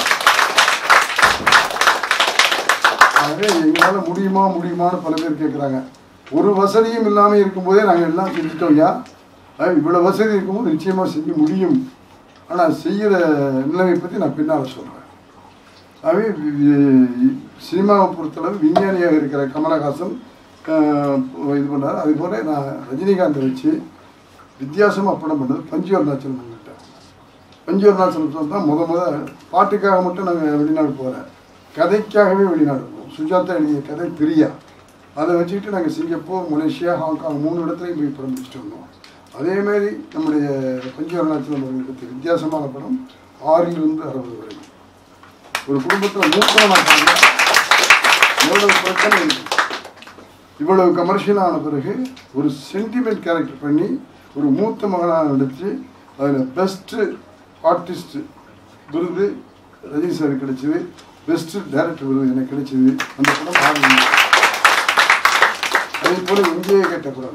ஆகவே எங்களால் முடியுமா முடியுமான்னு பல பேர் கேட்குறாங்க ஒரு வசதியும் இல்லாமல் இருக்கும்போதே நாங்கள் எல்லாம் செஞ்சுட்டோம் ஐயா அஹ் இவ்வளோ வசதி இருக்கும்போது நிச்சயமாக செய்ய முடியும் ஆனால் செய்கிற நிலைமை பற்றி நான் பின்னால் சொல்கிறேன் ஆகவே வி- வி- சினிமாவை பொறுத்தளவு விஞ்ஞானியாக இருக்கிற கமலஹாசன் அஹ், இது பண்ணார் அதே போல் நான் ரஜினிகாந்தை வச்சு வித்தியாசமாக படம் பண்ணது பஞ்சு அருணாச்சலம் பண்ணிட்டேன் பஞ்சு அருணாச்சலம் தான் முத முத பாட்டுக்காக மட்டும் நாங்கள் வெளிநாடு போகிறேன் கதைக்காகவே வெளிநாடு போவோம் சுஜாதா எழுதிய கதை பிரியா அதை வச்சுக்கிட்டு நாங்கள் சிங்கப்பூர் மலேசியா ஹாங்காங் மூணு இடத்துலையும் போய் படம் பிடிச்சிட்டு வந்தோம் அதேமாரி நம்முடைய பஞ்சு அருணாச்சலம் அவர்கள் எடுத்த வித்தியாசமான படம் ஆறிலிருந்து அறுபது வரை ஒரு குடும்பத்தில் மூத்தவனாக பிறந்தா எவ்வளவு பிரச்சனை இருக்கு இவ்வளவு கமர்ஷியலான பிறகு ஒரு சென்டிமெண்ட் கேரக்டர் பண்ணி ஒரு மூத்த மகனாக நடித்து அதில் பெஸ்ட்டு ஆர்டிஸ்ட் விருது ரஜினி சார் கிடைச்சது பெஸ்ட்டு டைரக்டர் விருது எனக்கு கிடைச்சது அந்த படம் ஆரம்பி அதே போல் இங்கேயே கேட்ட படம்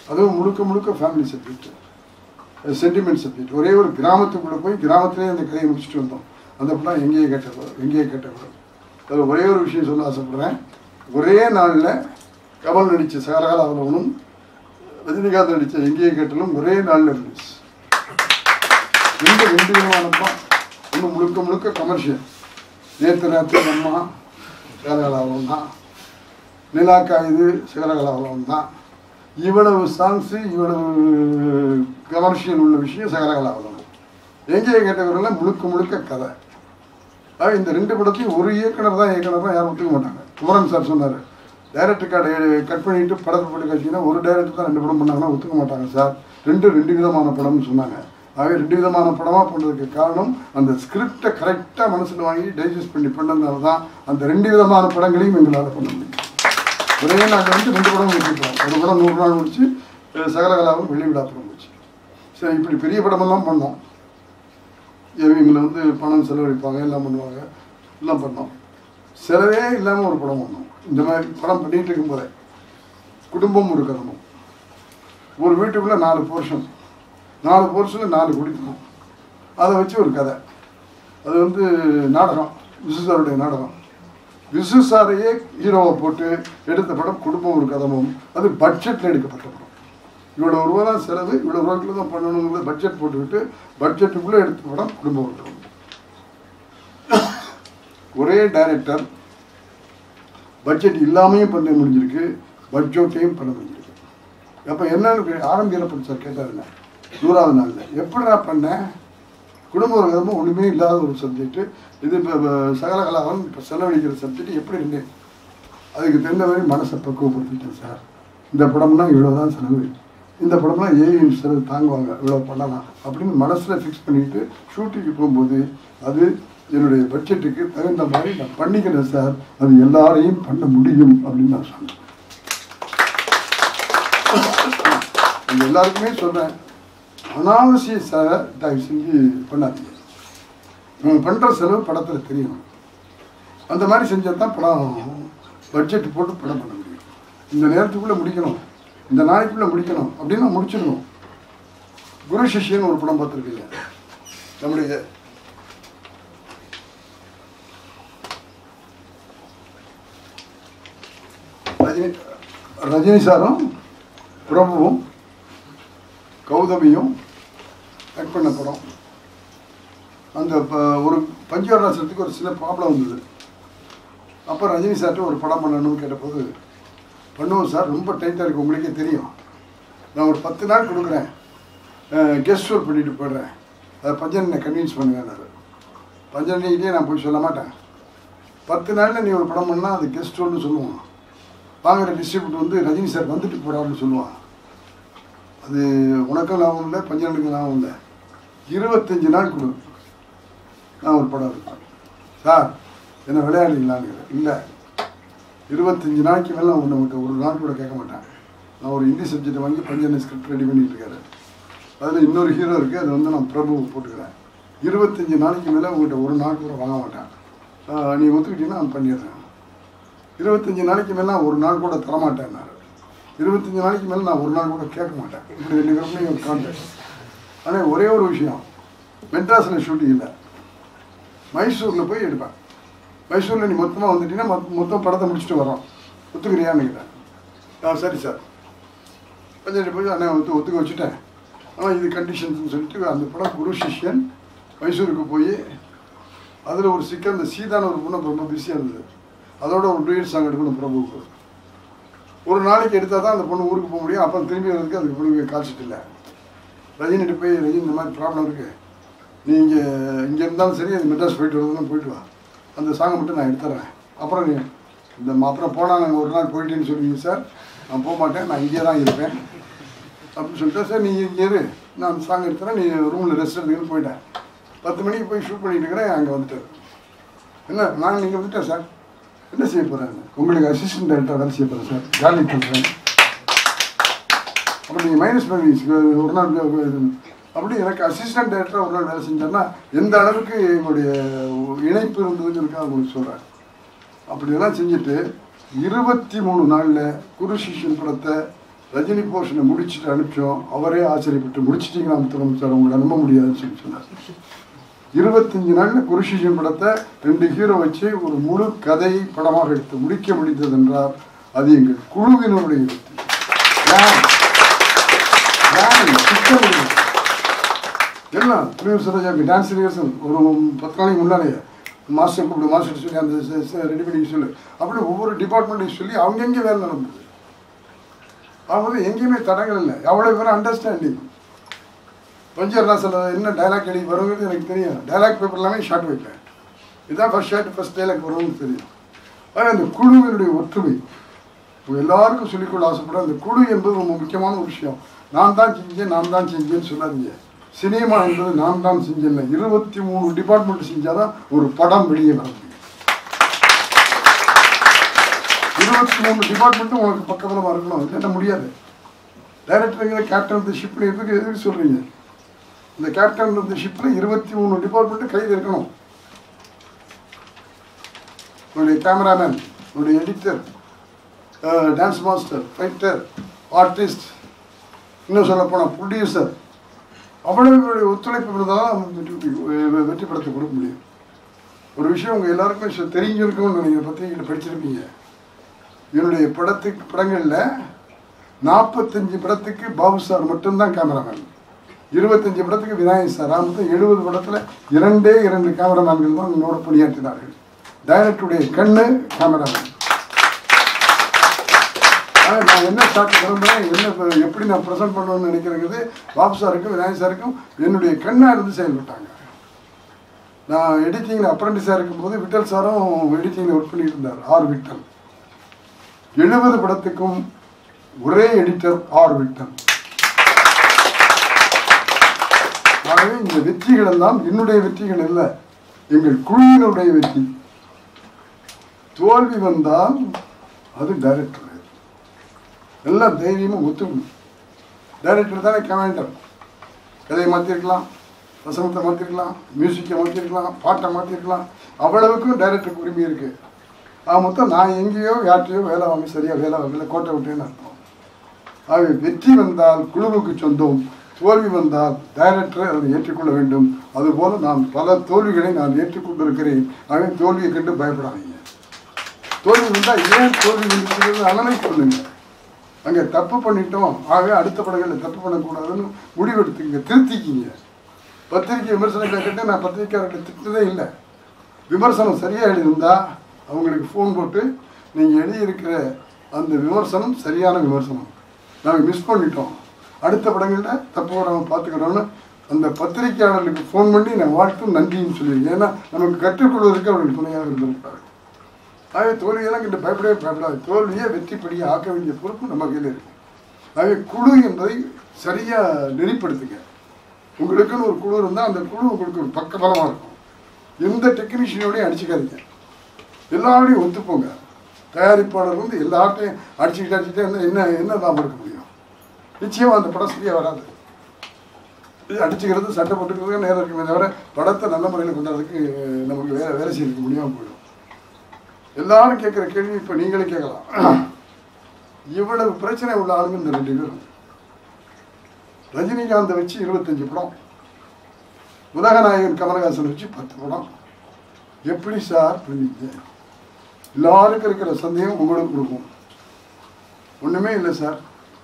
அதுவும் முழுக்க முழுக்க ஃபேமிலி சப்ஜெக்ட் சென்டிமெண்ட் சப்ஜெக்ட் ஒரே ஒரு கிராமத்துக்குள்ளே போய் கிராமத்திலே அந்த கதையை முடிச்சுட்டு வந்தோம் அந்த படம் எங்கேயே கேட்டக்கூடாது எங்கேயே கேட்டக்கூடாது அதில் ஒரே ஒரு விஷயம் சொல்ல ஆசைப்படுறேன் ஒரே நாளில் கமல் நடித்த சகரகால அவலவனும் ரஜினிகாந்த் நடித்த எங்கேயே கேட்டாலும் ஒரே நாளில் ரிலீஸ் ரெண்டு ரெண்டு விதமான படம் ஒன்று முழுக்க முழுக்க கமர்ஷியல் நேற்று நேற்று அம்மா சகரகலாவலம் தான் நிலாக்கா இது சகரகலாவலம் தான் இவ்வளவு சாங்ஸு இவ்வளவு கமர்ஷியல் உள்ள விஷயம் சகரகலாவலம் எங்கேயே கேட்டவரெல்லாம் முழுக்க முழுக்க கதை ஆக இந்த ரெண்டு படத்தையும் ஒரு இயக்குனர் தான் இயக்குனர் தான் யாரும் ஒத்துக்க மாட்டாங்க குமரன் சார் சொன்னார் டைரக்டர் கார்டு கட் பண்ணிட்டு படத்தை போட்டு காட்சிங்கன்னா ஒரு டைரக்டர் தான் ரெண்டு படம் பண்ணாங்கன்னா ஒத்துக்க மாட்டாங்க சார் ரெண்டு ரெண்டு விதமான படம்னு சொன்னாங்க ஆகவே ரெண்டு விதமான படமாக பண்ணுறதுக்கு காரணம் அந்த ஸ்கிரிப்டை கரெக்டாக மனசில் வாங்கி டைஜஸ்ட் பண்ணி பண்ணதுனால தான் அந்த ரெண்டு விதமான படங்களையும் எங்களால் பண்ண முடியும் ஒரே நாள் வந்து ரெண்டு படம் முடிச்சிருக்கோம் ஒரு படம் நூறு நாள் முடிச்சு அஹ் சகலகலாவும் வெள்ளி விழா படம் முடிச்சு சரி இப்படி பெரிய படமெல்லாம் பண்ணோம் இவங்களை வந்து பணம் செலவழிப்பாங்க எல்லாம் பண்ணுவாங்க எல்லாம் பண்ணோம் செலவே இல்லாமல் ஒரு படம் பண்ணோம் இந்த மாதிரி படம் பண்ணிட்டு இருக்கும்போதே குடும்பம் ஒரு கதமும் ஒரு வீட்டுக்குள்ளே நாலு போர்ஷன் நாலு போர்ஷனில் நாலு குடிக்கணும் அதை வச்சு ஒரு கதை அது வந்து நாடகம் விசு சாருடைய நாடகம் விசு சாரையே ஹீரோவை போட்டு எடுத்த படம் குடும்பம் ஒரு கதமும் அது பட்ஜெட்டில் எடுக்கப்பட்ட படம் இவ்வளோ ரூபா தான் செலவு இவ்வளோ ரூபாய்க்குள்ள தான் பண்ணணுங்கிறத பட்ஜெட் போட்டுக்கிட்டு பட்ஜெட்டுக்குள்ளே எடுத்த படம் குடும்பம் ஒரு கதம் ஒரே டைரக்டர் பட்ஜெட் இல்லாமையும் பண்ண முடிஞ்சிருக்கு பட்ஜெட்டையும் பண்ண முடிஞ்சிருக்கு அப்போ என்னன்னு ஆரம்பிக்கிறப்ப சார் கேட்டாருங்க நூறாவது நாளில் எப்படிடா பண்ணேன் குடும்ப விதமும் ஒன்றுமே இல்லாத ஒரு சப்ஜெக்ட்டு இது இப்போ சகலகலாவன் இப்போ செலவழிக்கிற சப்ஜெக்ட் எப்படி இருந்தேன் அதுக்கு தெரிந்த மாதிரி மனசை பக்குவப்படுத்திட்டேன் சார் இந்த படம்னா இவ்வளோ தான் செலவு இந்த படம்னா ஏஐ செலவு தாங்குவாங்க இவ்வளோ பண்ணலாம் அப்படின்னு மனசில் ஃபிக்ஸ் பண்ணிட்டு ஷூட்டிங்கு போகும்போது அது என்னுடைய பட்ஜெட்டுக்கு தகுந்த மாதிரி நான் பண்ணிக்கிறேன் சார் அது எல்லாரையும் பண்ண முடியும் அப்படின்னு நான் சொன்னேன் இது எல்லாருக்குமே சொல்கிறேன் அனாவசிய செலவை தயவு செஞ்சு பண்ணாதீங்க நம்ம பண்ணுற செலவு படத்தில் தெரியணும் அந்த மாதிரி செஞ்சால் தான் படம் பட்ஜெட் போட்டு படம் பண்ண முடியும் இந்த நேரத்துக்குள்ளே முடிக்கணும் இந்த நாளைக்குள்ளே முடிக்கணும் அப்படின்னு முடிச்சிடணும் குரு சிஷ்யன் ஒரு படம் பார்த்துருக்கீங்க நம்முடைய ரஜினி ரஜினி சாரும் பிரபுவும் கௌதமியும் ஆக்ட் பண்ண படம் அந்த ப- ஒரு பஞ்சவரணாசனத்துக்கு ஒரு சின்ன ப்ராப்ளம் வந்தது அப்போ ரஜினி சார்கிட்ட ஒரு படம் பண்ணணும்னு கேட்டபோது பண்ணுவோம் சார் ரொம்ப டைட்டாக இருக்கு உங்களுக்கே தெரியும் நான் ஒரு பத்து நாள் கொடுக்குறேன் கெஸ்ட் ஒர்க் பண்ணிட்டு போயிடுறேன் அதை பஞ்சனை கன்வின்ஸ் பண்ணுங்கன்னாரு பஞ்சனைக்கிட்டே நான் போய் சொல்ல மாட்டேன் பத்து நாளில் நீ ஒரு படம் பண்ணால் அது கெஸ்ட் ரோல்னு சொல்லுவான் வாங்குற டிஸ்ட்ரிபியூட் வந்து ரஜினி சார் வந்துட்டு போகிறாருன்னு சொல்லுவான் அது உனக்கும் லாபம் இல்லை பஞ்சனுக்கும் லாபம் இல்லை இருபத்தஞ்சு நாள் கொடு நான் ஒரு படம் எடுப்பேன் சார் என்ன விளையாடுறீங்களான்னு இல்லை இருபத்தஞ்சு நாளைக்கு மேலே நான் உன்னை ஒரு நாள் கூட கேட்க மாட்டேன் நான் ஒரு ஹிந்தி சப்ஜெக்ட் வாங்கி பஞ்சனை ஸ்கிரிப்ட் ரெடி பண்ணிட்டு இருக்காரு அதில் இன்னொரு ஹீரோ இருக்குது அது வந்து நான் பிரபு போட்டுக்கிறேன் இருபத்தஞ்சு நாளைக்கு மேலே உங்கள்கிட்ட ஒரு நாள் கூட வாங்க மாட்டேன் ஆஹ் நீ ஒத்துக்கிட்டீங்கன்னா நான் பண்ணிடுறேன் இருபத்தஞ்சு நாளைக்கு மேலே நான் ஒரு நாள் கூட தரமாட்டேன்னாரு இருபத்தஞ்சு நாளைக்கு மேலே நான் ஒரு நாள் கூட கேட்க மாட்டேன் இப்படி ரெண்டு பேருமே ஒரு கான்டாக்ட் ஆனால் ஒரே ஒரு விஷயம் மெட்ராஸில் ஷூட்டிங் இல்லை மைசூரில் போய் எடுப்பேன் மைசூரில் நீ மொத்தமாக வந்துட்டீங்கன்னா மொத்த மொத்தம் படத்தை முடிச்சுட்டு வரோம் ஒத்துக்கிறியான்னு கேட்டேன் ஆ சரி சார் பஞ்சாயத்து போய் அண்ணன் ஒத்து ஒத்துக்க வச்சுட்டேன் ஆனால் இது கண்டிஷன்ஸ்னு சொல்லிட்டு அந்த படம் குரு சிஷ்யன் மைசூருக்கு போய் அதில் ஒரு சிக்கல் இந்த சீதான ஒரு பொண்ணு ரொம்ப பிஸியாக இருந்தது அதோட ஒரு டூயட் சாங் எடுக்கணும் பிரபுவுக்கு ஒரு நாளைக்கு எடுத்தால் தான் அந்த பொண்ணு ஊருக்கு போக முடியும் அப்போ திரும்பி வரதுக்கு அதுக்கு பொண்ணு கால்ஷீட் இல்லை ரஜினிகிட்ட போய் ரஜினி இந்த மாதிரி ப்ராப்ளம் இருக்குது நீங்கள் இங்கே இருந்தாலும் சரி அது மெட்ராஸ் போயிட்டு வரதுன்னு போயிட்டு வா அந்த சாங்கை மட்டும் நான் எடுத்துறேன் அப்புறம் நீ இந்த ம- அப்புறம் போனால் நாங்கள் ஒரு நாள் போயிட்டேன்னு சொல்லுவீங்க சார் நான் போக மாட்டேன் நான் இங்கே தான் இருப்பேன் அப்படின்னு சொல்லிட்டு சார் நீ இங்கே இரு நான் அந்த சாங் எடுத்துறேன் நீ ரூமில் ரெஸ்ட் எடுத்துக்கன்னு போயிட்டேன் பத்து மணிக்கு போய் ஷூட் பண்ணிட்டு இருக்கிறேன் அங்கே வந்துட்டார் என்ன நான் நீங்கள் வந்துட்டேன் சார் என்ன செய்ய போகிறேன் உங்களுக்கு அசிஸ்டன்ட் டைரக்டர் வேலை செய்ய போகிறேன் சார் ஜாலி பண்ணுறேன் அப்போ நீங்கள் மைனஸ் பண்ணி ஒரு நாள் இது- அப்படி எனக்கு அசிஸ்டன்ட் டைரக்டர் ஒரு நாள் வேலை செஞ்சேன்னா எந்த அளவுக்கு எங்களுடைய இணைப்பு இருந்ததுங்கிறதுக்காக உங்களுக்கு சொல்கிறேன் அப்படியெல்லாம் செஞ்சுட்டு இருபத்தி மூணு நாளில் குரு சிஷ்யன் படத்தை ரஜினி போர்ஷனை முடிச்சுட்டு அனுப்பிச்சோம் அவரே ஆச்சரியப்பட்டு முடிச்சிட்டீங்களா முத்துராமன் சார் உங்களை நம்ப முடியாதுன்னு சொல்லி சொன்னார் இருபத்தஞ்சு நாள்ல குருஷிஜன் படத்தை ரெண்டு ஹீரோ வச்சு ஒரு முழு கதையை படமாக எடுத்து முடிக்க முடிந்தது என்றால் அது எங்கள் குழுவினருடைய வெற்றி யார்? யார்? திட்டம் இல்லை. எல்லாம் புலியூர் சரோஜாக்கு டான்ஸ் ரிஹர்சல் ஒரு பத்து நாளைக்கு முன்னாலே மாஸ்டர் கூப்பிடு மாஸ்டர் சொல்லி அந்த ரெடி பண்ணி சொல்லு அப்படி ஒவ்வொரு டிபார்ட்மெண்ட்டையும் சொல்லி அவங்கெங்கே வேலை நடந்தது அவங்க எங்கேயுமே தடங்கள் இல்லை அவ்வளோ பேரும் அண்டர்ஸ்டாண்டிங் பஞ்சர் நான் சொல்ல என்ன டைலாக் எழுதி வருங்கிறது எனக்கு தெரியும் டைலாக் பேப்பர் எல்லாமே ஷார்ட் வைப்பேன் இதுதான் ஃபர்ஸ்ட் ஷார்ட் ஃபர்ஸ்ட் டைலாக் வரும்னு தெரியும் ஆனால் அந்த குழுவினுடைய ஒற்றுமை உங்க எல்லாருக்கும் சொல்லிக்கொள்ள ஆசைப்படுறேன் அந்த குழு என்பது ரொம்ப முக்கியமான ஒரு விஷயம் நான் தான் செஞ்சேன் நான் தான் செஞ்சேன்னு சொல்லாதீங்க சினிமா என்பது நான் தான் செஞ்சேன் இருபத்தி மூணு டிபார்ட்மெண்ட் செஞ்சாதான் ஒரு படம் வெளியே வர முடியும் இருபத்தி மூணு டிபார்ட்மெண்ட்டும் உங்களுக்கு பக்கத்தில் இருக்கணும் இல்லைன்னா முடியாது டைரக்டருங்கிற கேப்டன் ஆஃப் த ஷிப்பில் எதுக்கு எதுக்கு சொல்கிறீங்க இந்த கேப்டன் ஆஃப் த ஷிப்பில் இருபத்தி மூணு டிபார்ட்மெண்ட்டு கையில் இருக்கணும் உங்களுடைய கேமராமேன் உங்களுடைய editor dance master fighter artist இன்னும் சொல்ல போனால் ப்ரொடியூசர் அவ்வளவுடைய ஒத்துழைப்பு இருந்தால் தான் வெற்றி வெ- வெற்றி படத்தை கொடுக்க முடியும் ஒரு விஷயம் உங்கள் எல்லாருக்குமே சொ- தெரிஞ்சிருக்கும்னு நினைக்கிறேன் பத்திரிகையில் படிச்சிருப்பீங்க என்னுடைய படத்துக்கு படங்களில் நாற்பத்தஞ்சு படத்துக்கு பாபு சார் மட்டும்தான் கேமராமேன் இருபத்தஞ்சு படத்துக்கு விநாயகர் சார் ஆக மொத்தம் எழுபது படத்தில் இரண்டே இரண்டு கேமராமேன்கள் தான் என்னோட பணியாற்றினார்கள் டைரக்டருடைய கண்ணு கேமராமேன் ஆனால் நான் என்ன ஷாட் விரும்புகிறேன் என்ன இப்ப எப்படி நான் ப்ரெசென்ட் பண்ணணும்னு நினைக்கிறேங்கிறது பாபு சாருக்கும் விநாயகர் சாருக்கும் என்னுடைய கண்ணாக இருந்து செயல்பட்டாங்க நான் எடிட்டிங்கில் அப்ரண்டிஸாக இருக்கும்போது விட்டல் சாரும் எடிட்டிங்கில் ஒர்க் பண்ணிட்டு இருந்தார் ஆர் விட்டல் எழுபது படத்துக்கும் ஒரே எடிட்டர் ஆர் விட்டல் ஆகவே இந்த வெற்றிகள் எல்லாம் என்னுடைய வெற்றிகள் இல்லை எங்கள் குழுவினுடைய வெற்றி தோல்வி வந்தால் அது டைரக்டர் எல்லாம் தைரியமும் ஒத்துக்கணும் டைரக்டர் தானே கமாண்டர் கதையை மாற்றிருக்கலாம் வசனத்தை மாற்றிருக்கலாம் மியூசிக்கை மாற்றிருக்கலாம் பாட்டை மாற்றிருக்கலாம் அவ்வளவுக்கும் டைரக்டருக்கு உரிமை இருக்குது ஆக மொத்தம் நான் எங்கேயோ யார்ட்டையோ வேலை வாங்க சரியாக வேலை வாங்கல கோட்டை விட்டேன்னு அர்த்தம் ஆகவே வெற்றி வந்தால் குழுவுக்கு சொந்தம் தோல்வி வந்தால் டைரக்டர் அதை ஏற்றுக்கொள்ள வேண்டும் அதுபோல நான் பல தோல்விகளை நான் ஏற்றுக்கொண்டிருக்கிறேன் ஆகவே தோல்வியை கண்டு பயப்படாதீங்க தோல்வி வந்தால் ஏன் தோல்வி வந்துருக்கிறது அனலைஸ் பண்ணுங்க அங்கே தப்பு பண்ணிட்டோம் ஆகவே அடுத்த படங்களில் தப்பு பண்ணக்கூடாதுன்னு முடிவெடுத்துங்க திருத்திக்கிங்க பத்திரிக்கை விமர்சனம் கேட்டு நான் பத்திரிக்கையாளர்கிட்ட திட்டதே இல்லை விமர்சனம் சரியாக எழுதியிருந்தா அவங்களுக்கு ஃபோன் போட்டு நீங்கள் எழுதியிருக்கிற அந்த விமர்சனம் சரியான விமர்சனம் நாங்கள் மிஸ் பண்ணிட்டோம் அடுத்த படங்களில் தப்பு வராமல் பார்த்துக்கிறோன்னு அந்த பத்திரிக்கையாளர்களுக்கு ஃபோன் பண்ணி நான் வாழ்த்தும் நன்றின்னு சொல்லியிருக்கேன் ஏன்னா நமக்கு கற்றுக்கொள்வதற்கு அவர்கள் துணையாக இருந்திருப்பார்கள் ஆகவே தோல்வியெல்லாம் கிட்ட பயப்படவே பயப்படாது தோல்வியை வெற்றிப்படியை ஆக்க வேண்டிய பொறுப்பு நம்ம கையில் இருக்கு ஆகவே குழு என்பதை சரியாக நெறிப்படுத்துங்க உங்களுக்குன்னு ஒரு குழு இருந்தால் அந்த குழு உங்களுக்கு ஒரு பக்கபலமாக இருக்கும் எந்த டெக்னீஷியனோடையும் அடிச்சுக்காதீங்க எல்லாரோடையும் ஒத்துப்போங்க தயாரிப்பாளர் வந்து எல்லார்ட்டையும் அடிச்சுக்கிட்டு அடிச்சுட்டே இருந்தால் என்ன என்ன லாபம் இருக்க முடியும் நிச்சயமாக அந்த படம் சரியாக வராது இது அடிச்சுக்கிறது சண்டை போட்டுக்கிறது நேரம் இருக்குமே தவிர படத்தை நல்ல முறையில் கொண்டாடுறதுக்கு நமக்கு வேலை வேலை செய்யறதுக்கு முடியாமல் போயிடும் எல்லாரும் கேட்குற கேள்வி இப்போ நீங்களே கேட்கலாம் இவ்வளவு பிரச்சனை உள்ள ஆளுங்க இந்த ரெண்டு பேரும் ரஜினிகாந்தை வச்சு இருபத்தஞ்சு படம் உலகநாயகன் கமலஹாசன் வச்சு பத்து படம் எப்படி சார் பண்ணீங்க எல்லாருக்கும் இருக்கிற சந்தேகம் உங்களுக்கு கொடுக்கும் ஒன்றுமே இல்லை சார்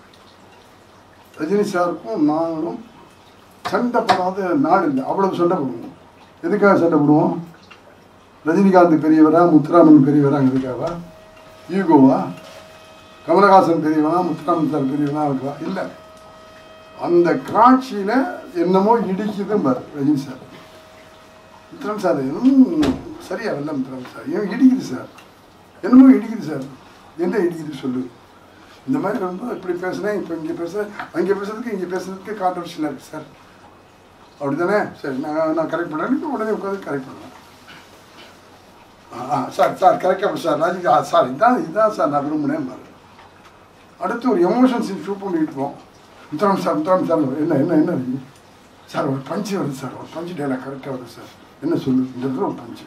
ரஜினி சாருக்கும் நாங்களும் சண்டை போடாத நாள் இல்லை அவ்வளவு சண்டை போடுவோம் எதுக்காக சண்டை போடுவோம் ரஜினிகாந்த் பெரியவரா முத்துராமன் பெரியவராங்கிறதுக்காகவா ஈகோவா கமலஹாசன் பெரியவனா முத்துராமன் சார் பெரியவனா இருக்கா இல்லை அந்த காட்சியில் என்னமோ இடிக்குது பாரு ரஜினி சார் முத்துராம் சார் இன்னும் சரியா வரல முத்துராம் சார் ஏன் இடிக்குது சார் என்னமோ இடிக்குது சார் என்ன இடிக்குது சொல்லு இந்த மாதிரி வந்து இப்படி பேசுனேன் இப்போ இங்கே பேசுகிறேன் அங்கே பேசுறதுக்கு இங்கே பேசுறதுக்கு கான்ட்ரவர்ஷியலாக இருக்குது சார் அப்படி தானே சரி நான் நான் கரெக்ட் பண்ணேன் உடனே உட்காந்து கரெக்ட் பண்ணுவேன் ஆ ஆ, சார் சார் கரெக்டாக சார் ராஜிகா ஆ, சார் இதான் இதான் சார் நான் விரும்பினேன் பாரு அடுத்து ஒரு எமோஷன் சீன் ஷூட் பண்ணிட்டு போவோம் முத்தரம் சார் முத்தரம் சார் என்ன என்ன என்ன இருக்கு? சார் ஒரு பஞ்சு வருது சார் ஒரு பஞ்சு டைலாக் கரெக்டாக வருது சார் என்ன சொல்லு இந்த இடத்துல ஒரு பஞ்சு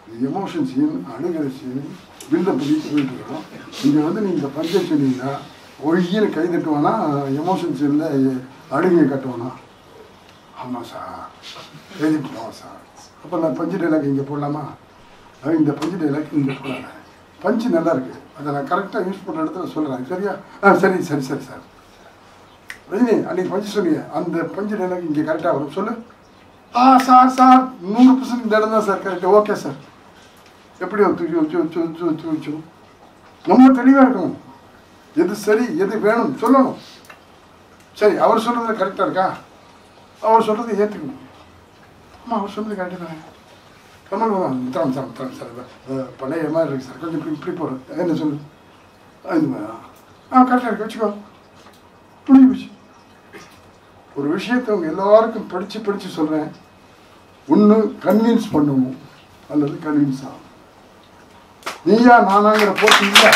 எமோஷன் சீன் அழுகிற சீன் பில்டப் பண்ணி போயிட்டு இருக்கோம் இங்கே வந்து நீங்கள் இந்த பஞ்சை சொன்னீங்கன்னா ஒய்யில் கை தட்டுவானா எமோஷன்ஸ் இல்லை அழுகையை கட்டுவானா ஆமாம் சார் எழுதிட்டோம் சார் அப்போ நான் பஞ்சு டைலாக் இங்கே போடலாமா அது இந்த பஞ்சு டைலாக் இங்கே போடலாம் பஞ்சு நல்லா இருக்குது அதை நான் கரெக்டாக யூஸ் பண்ணுற இடத்துல சொல்கிறேன் சரியா ஆ சரி சரி சரி சார் ரஜினி அன்னைக்கு பஞ்சு சொன்னீங்க அந்த பஞ்சு டைலாக் இங்கே கரெக்டாக வரும் சொல்லு ஆ சார் சார் நூறு பர்சன்ட் இந்த இடம் தான் சார் கரெக்டு ஓகே சார் எப்படி தூக்கி வச்சு வச்சு வச்சு வச்சு வச்சு நம்ம தெளிவாக இருக்கணும் எது சரி எது வேணும் சொல்லணும் சரி அவர் சொல்கிறது கரெக்டாக இருக்கா அவர் சொல்கிறத ஏற்றுக்கணும் ஆமாம் அவர் சொல்கிறது கரெக்டு தானே கமல் பகவான் தரம் தரம் தரம் சார் அஹ், பழைய மாதிரி இருக்கு சார் கொஞ்சம் இப்படி இப்படி போகிறது என்ன சொல்லு ஆ, இந்த மாதிரி ஆ கரெக்டாக இருக்கு வச்சுக்கோ புரிஞ்சு போச்சு ஒரு விஷயத்தை அவங்க எல்லாருக்கும் படித்து படித்து சொல்கிறேன் ஒன்று கன்வின்ஸ் பண்ணணும் அல்லது கன்வின்ஸ் ஆகும் நீயா நானாங்கிற போட்டி இல்லை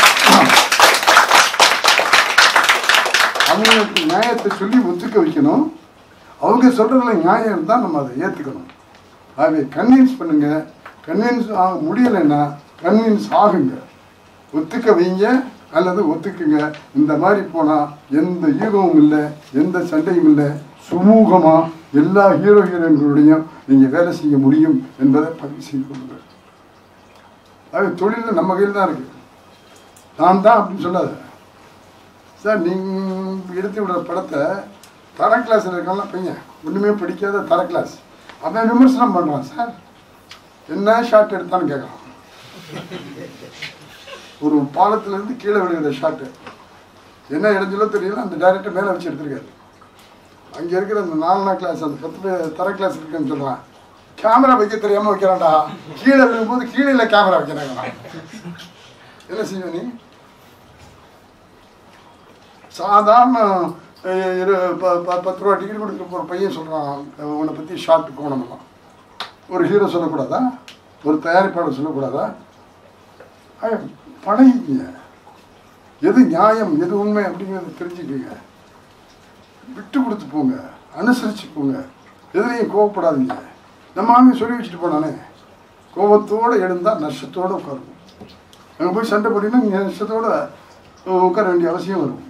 அவங்களுக்கு நியாயத்தை சொல்லி ஒத்துக்க வைக்கணும் அவங்க சொல்கிறதுல நியாயம் இருந்தால் நம்ம அதை ஏற்றுக்கணும் ஆகவே கன்வின்ஸ் பண்ணுங்க கன்வின்ஸ் ஆக முடியலைன்னா கன்வின்ஸ் ஆகுங்க ஒத்துக்க வைங்க அல்லது ஒத்துக்குங்க இந்த மாதிரி போனால் எந்த ஈகமும் இல்லை எந்த சண்டையும் இல்லை சுமூகமாக எல்லா ஹீரோ ஹீரோயின்களுடையும் நீங்கள் வேலை செய்ய முடியும் என்பதை பதிவு செய்து கொள்ளுங்கள் அது தொழிலில் நம்ம கையில் தான் இருக்குது நான் தான் அப்படின்னு சொல்லாத சார் நீங்கள் எடுத்து விடுற படத்தை தர கிளாஸில் இருக்கலாம் பையன் ஒன்றுமே படிக்காத தர கிளாஸ் அவன் விமர்சனம் பண்ணுறான் சார் என்ன ஷாட் எடுத்தான்னு கேட்குறான் ஒரு பாலத்திலேருந்து கீழே விழுகிற ஷாட்டு என்ன இடைஞ்சலோ தெரியல அந்த டைரக்டர் மேலே வச்சு எடுத்திருக்காரு அங்கே இருக்கிற அந்த நாலனா கிளாஸ் அந்த பத்து பேர் தர கிளாஸ் இருக்குன்னு சொல்கிறான் கேமரா வைக்க தெரியாமல் வைக்கிறான்டா கீழே விழும்போது கீழே இல்லை கேமரா வைக்கிறாங்கடா என்ன செய்வ நீ சாதாரண அஹ், இரு ப- ப- பத்து ரூபா டிக்கெட் கொடுக்குற ஒரு பையன் சொல்கிறான் உன்னை பற்றி ஷார்ட் கோணமெல்லாம் ஒரு ஹீரோ சொல்லக்கூடாதா ஒரு தயாரிப்பாளர் சொல்லக்கூடாதா அஹ், பழகிக்கங்க எது நியாயம் எது உண்மை அப்படிங்கிறத தெரிஞ்சுக்கங்க விட்டு கொடுத்து போங்க அனுசரித்து போங்க எதுலையும் கோவப்படாதீங்க நம்ம ஆளுங்க சொல்லி வச்சுட்டு போனானே கோபத்தோடு எழுந்தால் நஷ்டத்தோடு உட்காருவோம் அங்கே போய் சண்டை போட்டிங்கன்னா நீங்கள் நஷ்டத்தோடு உட்கார வேண்டிய அவசியம் வரும்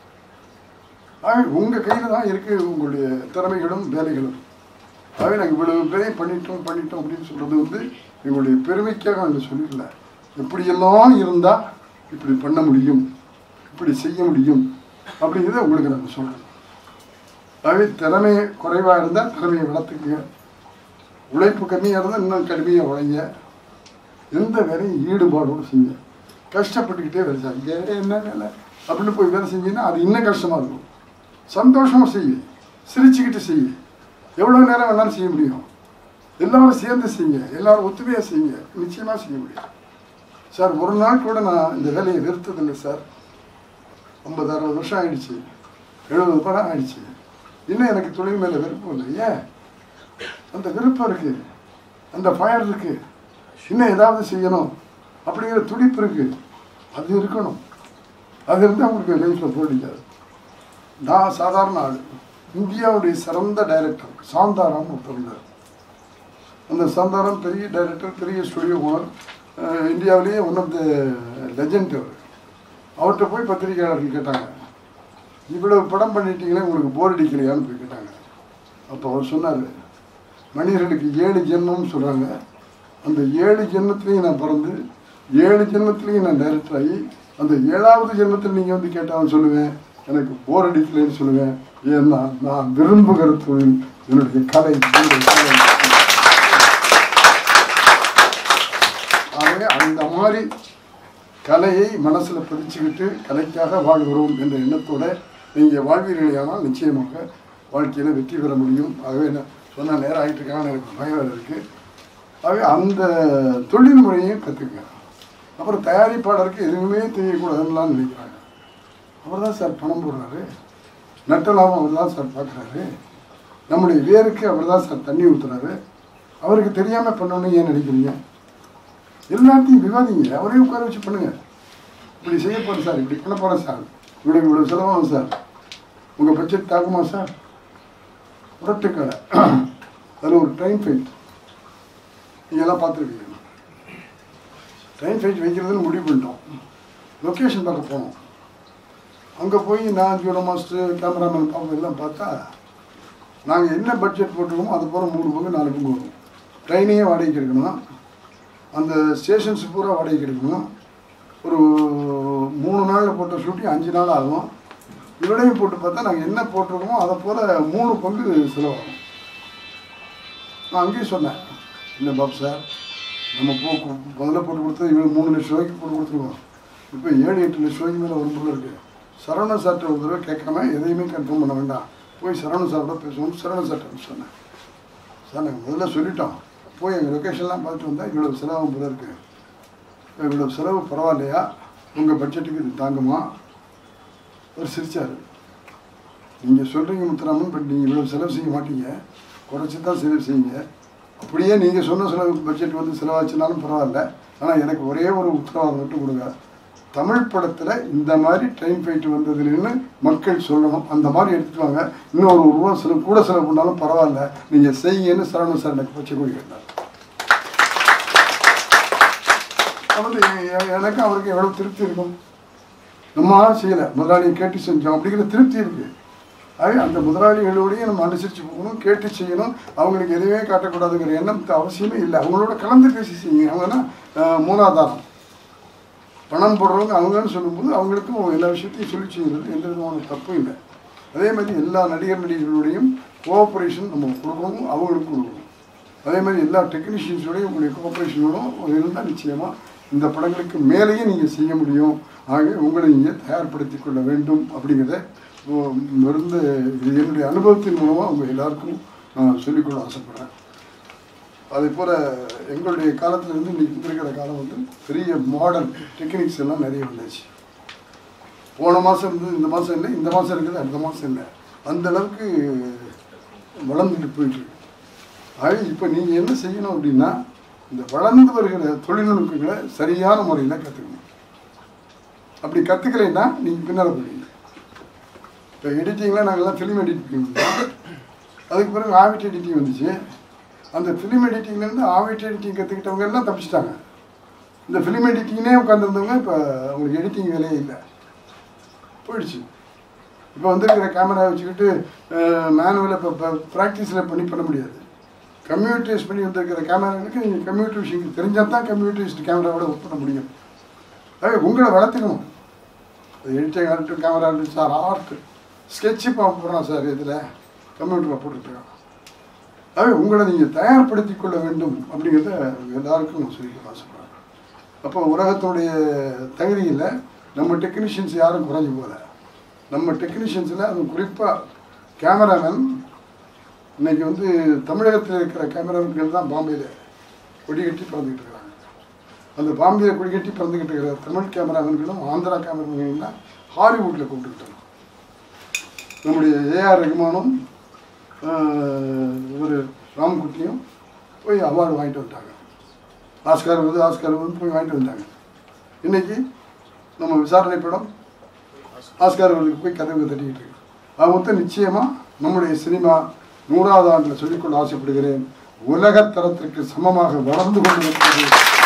ஆக உங்கள் கையில் தான் இருக்குது உங்களுடைய திறமைகளும் வேலைகளும் ஆகவே நாங்கள் இவ்வளவு பேரையும் பண்ணிட்டோம் பண்ணிட்டோம் அப்படின்னு சொல்கிறது வந்து எங்களுடைய பெருமைக்காக நாங்கள் சொல்லிடல இப்படியெல்லாம் இருந்தால் இப்படி பண்ண முடியும் இப்படி செய்ய முடியும் அப்படிங்கிறத உங்களுக்கு நாங்கள் சொல்கிறோம் ஆகவே திறமை குறைவாக இருந்தால் திறமையை வளர்த்துக்குங்க உழைப்பு கம்மியாக இருந்தால் இன்னும் கடுமையாக உழைங்க எந்த வேலையும் ஈடுபாடோடு செய்யுங்க கஷ்டப்பட்டுக்கிட்டே வேலை செய்யுங்க என்ன வேலை அப்படின்னு போய் வேலை செஞ்சீங்கன்னா அது இன்னும் கஷ்டமாக இருக்கும் சந்தோஷமாக செய்ய சிரிச்சுக்கிட்டு செய்ய எவ்வளோ நேரம் வேணாலும் செய்ய முடியும் எல்லாரும் சேர்ந்து செய்யுங்க எல்லாரும் ஒத்துமையாக செய்யுங்க நிச்சயமாக செய்ய முடியும் சார் ஒரு நாள் கூட நான் இந்த வேலையை நிறுத்ததில்லை சார் ஐம்பது அறுபது வருஷம் ஆயிடுச்சு எழுபது படம் ஆயிடுச்சு இன்னும் எனக்கு தொழில் மேலே விருப்பம் இல்லை ஏன் அந்த விருப்பம் இருக்கு அந்த ஃபயர் இருக்கு இன்னும் ஏதாவது செய்யணும் அப்படிங்கிற துடிப்பு இருக்கு அது இருக்கணும் அது இருந்தால் உங்களுக்கு லைஃப்பில் போடிக்காது நான் சாதாரண ஆள் இந்தியாவுடைய சிறந்த டைரக்டர் சாந்தாராம் ஒருத்தர் இருந்தார் அந்த சாந்தாராம் பெரிய டைரக்டர் பெரிய ஸ்டுடியோ ஓனர் இந்தியாவிலேயே ஒன் ஆஃப் த லெஜண்ட் அவர் அவர்கிட்ட போய் பத்திரிகையாளர்கள் கேட்டாங்க இவ்வளவு படம் பண்ணிட்டீங்களே உங்களுக்கு போர் அடிக்கலையான்னு போய் கேட்டாங்க அப்போ அவர் சொன்னார் மனிதர்களுக்கு ஏழு ஜென்மம்னு சொல்கிறாங்க அந்த ஏழு ஜென்மத்திலையும் நான் பிறந்து ஏழு ஜென்மத்திலையும் நான் டைரக்டர் ஆகி அந்த ஏழாவது ஜென்மத்தில் நீங்கள் வந்து கேட்டாலும் சொல்லுவேன் எனக்கு போர் அடிக்கலைன்னு சொல்லுவேன் ஏன்னா நான் விரும்புகிற தொழில் என்னுடைய கலை என்னுடைய கலை. ஆகவே அந்த மாதிரி கலையை மனசில் பதிச்சுக்கிட்டு கலைக்காக வாழ்கிறோம் என்ற எண்ணத்தோட நீங்கள் வாழ்வீர்களானால் நிச்சயமாக வாழ்க்கையில் வெற்றி பெற முடியும் ஆகவே நான் சொன்ன நேரம் ஆகிட்டு இருக்கான்னு எனக்கு பயம் வேறு இருக்குது ஆகவே அந்த தொழில் முறையையும் கற்றுக்க அப்புறம் தயாரிப்பாளருக்கு எதுவுமே தெரியக்கூடாதுன்னுலாம் நினைக்கிறாங்க அவர் தான் சார் பணம் போடுறாரு நட்ட லாபம் அவர் தான் சார் பார்க்குறாரு நம்முடைய வேருக்கு அவர் தான் சார் தண்ணி ஊற்றுறாரு அவருக்கு தெரியாமல் பண்ணணும்னு ஏன் நினைக்கிறீங்க எல்லாத்தையும் விவாதிங்க அவரையும் உட்கார வச்சு பண்ணுங்க இப்படி செய்ய போகிறேன் சார் இப்படி பண்ண போகிறேன் சார் இவ்வளோ இவ்வளோ செலவாகும் சார் உங்கள் பட்ஜெட் தாக்குமா சார் உரட்டுக்கடை அதில் ஒரு ட்ரெயின் ஃபைட் நீங்கள்லாம் பார்த்துருக்கீங்க ட்ரெயின் ஃபைட் வைக்கிறதுன்னு முடிவு பண்ணிட்டோம் லொக்கேஷன் பார்க்க போனோம் அங்கே போய் நான் ஜூடோ மாஸ்டர் கேமராமேன் பாப்பா எல்லாம் பார்த்தா நாங்கள் என்ன பட்ஜெட் போட்டிருக்கோமோ அது போல் மூணு பங்கு நாலு பங்கு வரும் ட்ரெயினையே வாடகைக்கு எடுக்கணும் அந்த ஸ்டேஷன்ஸ் பூரா வாடகைக்கு எடுக்கணும் ஒரு மூணு நாளில் போட்ட ஷூட்டிங் அஞ்சு நாள் ஆகும் இவனையும் போட்டு பார்த்தா நாங்கள் என்ன போட்டிருக்கோமோ அதை போல் மூணு பங்கு செலவாகும் நான் அங்கேயும் சொன்னேன் இல்லை பாப் சார் நம்ம போ கு- முதல்ல போட்டு கொடுத்தது இவங்க மூணு லட்சம் ரூபாய்க்கு போட்டு கொடுத்துருக்கோம் இப்போ ஏழு எட்டு லட்சம் ரூபாய்க்கு மேலே ஒரு பொருள் இருக்குது சரவண சார்ட்ட ஒரு தடவை கேட்காம எதையுமே கன்ஃபார்ம் பண்ண வேண்டாம் போய் சரவண சார்ட்ட பேசுவோம் சரவண சார்ட்ட சொன்னேன் சார் நாங்கள் முதல்ல சொல்லிட்டோம் போய் எங்கள் லொக்கேஷன்லாம் பார்த்துட்டு வந்தால் இவ்வளோ செலவு போல இருக்கு இவ்வளோ செலவு பரவாயில்லையா உங்கள் பட்ஜெட்டுக்கு இது தாங்குமா அவர் சிரிச்சார் நீங்கள் சொல்கிறீங்க முத்துராமன் பட் நீங்கள் இவ்வளோ செலவு செய்ய மாட்டீங்க குறைச்சி தான் செலவு செய்யுங்க அப்படியே நீங்கள் சொன்ன செலவு பட்ஜெட் வந்து செலவாச்சுனாலும் பரவாயில்ல ஆனால் எனக்கு ஒரே ஒரு உத்தரவாதம் மட்டும் கொடுங்க தமிழ் படத்தில் இந்த மாதிரி டைம் ஃபைட் வந்ததுன்னு மக்கள் சொல்லணும் அந்த மாதிரி எடுத்துட்டு வாங்க இன்னும் ஒரு ரூபா செலவு கூட செலவு பண்ணாலும் பரவாயில்ல நீங்கள் செய்யுங்கன்னு சரவணன் சார் எனக்கு பச்சை கொடி கேட்டார் வந்து எ- எனக்கு அவருக்கு எவ்வளோ திருப்தி இருக்கும் நம்ம ஆள் செய்யலை முதலாளியை கேட்டு செஞ்சோம் அப்படிங்கிற திருப்தி இருக்குது ஆக அந்த முதலாளிகளோடையும் நம்ம அனுசரித்து போகணும் கேட்டு செய்யணும் அவங்களுக்கு எதுவுமே காட்டக்கூடாதுங்கிற எண்ணம் அவசியமே இல்லை அவங்களோட கலந்து பேசி செய்யுங்க அவங்கன்னா அஹ், மூலாதாரம் பணம் போடுறவங்க அவங்கன்னு சொல்லும்போது அவங்களுக்கும் எல்லா விஷயத்தையும் சொல்லி செய்கிறது எந்த விதமான தப்பும் இல்லை அதே மாதிரி எல்லா நடிகர் நடிகர்களுடையும் கோஆப்ரேஷன் நம்ம கொடுக்கணும் அவங்களுக்கும் கொடுக்கணும் அதே மாதிரி எல்லா டெக்னீஷியன்ஸோடையும் உங்களுடைய கோஆப்ரேஷனோடும் இருந்தால் நிச்சயமாக இந்த படங்களுக்கு மேலேயும் நீங்கள் செய்ய முடியும் ஆக உங்களை நீங்கள் தயார்படுத்திக் கொள்ள வேண்டும் அப்படிங்கிறத இருந்து இது என்னுடைய அனுபவத்தின் மூலமாக உங்கள் எல்லாருக்கும் நான் சொல்லிக்கொள்ள ஆசைப்படுறேன் அதே போல் எங்களுடைய காலத்துலேருந்து இன்னைக்கு இருக்கிற காலம் வந்து பெரிய மாடர்ன் டெக்னிக்ஸ் எல்லாம் நிறைய வந்துச்சு போன மாதம் இருந்து இந்த மாதம் இல்லை இந்த மாதம் இருக்குது அடுத்த மாதம் இல்லை அந்த அளவுக்கு வளர்ந்துட்டு போயிட்டு இருக்கு ஆக இப்போ நீங்கள் என்ன செய்யணும் அப்படின்னா இந்த வளர்ந்து வருகிற தொழில்நுட்பங்களை சரியான முறையில் கற்றுக்கணும் அப்படி கற்றுக்கலைன்னா நீங்கள் பின்னால் போவீங்க இப்போ எடிட்டிங்கில் நாங்கள்லாம் ஃபிலிம் எடிட் பண்ணியிருந்தோம் அதுக்கு பிறகு ஆவிட் எடிட்டிங் வந்துச்சு அந்த ஃபிலிம் எடிட்டிங்லேருந்து ஆவிட் எடிட்டிங் கற்றுக்கிட்டவங்க எல்லாம் தப்பிச்சிட்டாங்க இந்த ஃபிலிம் எடிட்டிங்னே உட்காந்துருந்தவங்க இப்போ அவங்களுக்கு எடிட்டிங் வேலையே இல்லை போயிடுச்சு இப்போ வந்திருக்கிற கேமரா வச்சுக்கிட்டு மேனுவலில் இப்போ ப்ராக்டிஸில் பண்ணி பண்ண முடியாது கம்ப்யூட்டரைஸ் பண்ணி வந்திருக்கிற கேமராங்களுக்கு நீங்கள் கம்ப்யூட்டர் விஷயங்கள் தெரிஞ்சால் தான் கம்ப்யூட்டரைஸ்டு கேமராவோட ஒர்க் பண்ண முடியும் அதே உங்களை வளர்த்துக்கணும் எடிட்டிங் ஆகட்டும் கேமரா ஆகட்டும் சார் ஆர்ட் ஸ்கெட்சு போடுறோம் சார் இதில் கம்ப்யூட்டரில் போட்டுட்ருக்கோம் ஆகவே உங்களை நீங்கள் தயார்படுத்தி கொள்ள வேண்டும் அப்படிங்கிறத எல்லாருக்கும் நான் சொல்லிக்க ஆசைப்படுறேன் அப்போ உலகத்துடைய தகுதியில் நம்ம டெக்னீஷியன்ஸ் யாரும் குறைஞ்சி போகல நம்ம டெக்னீஷியன்ஸில் அது குறிப்பாக கேமராமேன் இன்னைக்கு வந்து தமிழகத்தில் இருக்கிற கேமராமேன்கள் தான் பாம்பேயில் கொடி கட்டி பறந்துக்கிட்டு இருக்கிறாங்க அந்த பாம்பேயில் கொடி கட்டி பறந்துக்கிட்டு இருக்கிற தமிழ் கேமராமேன்களும் ஆந்திரா கேமராமேன்களும் தான் ஹாலிவுட்டில் கூப்பிட்டுக்கிட்டாங்க நம்முடைய ஏஆர் ரகுமானும் இவர் ராம்குட்டியும் போய் அவார்டு வாங்கிட்டு வந்துட்டாங்க ஆஸ்கார் வந்து ஆஸ்கார் வந்து போய் வாங்கிட்டு வந்தாங்க இன்னைக்கு நம்ம விசாரணை படம் ஆஸ்கார் அவர்களுக்கு போய் கதவு தட்டிக்கிட்டு இருக்கு அது மொத்தம் நிச்சயமாக நம்முடைய சினிமா நூறாவது ஆண்டில் சொல்லிக்கொள்ள ஆசைப்படுகிறேன் உலக தரத்திற்கு சமமாக வளர்ந்து கொண்டிருக்கிறது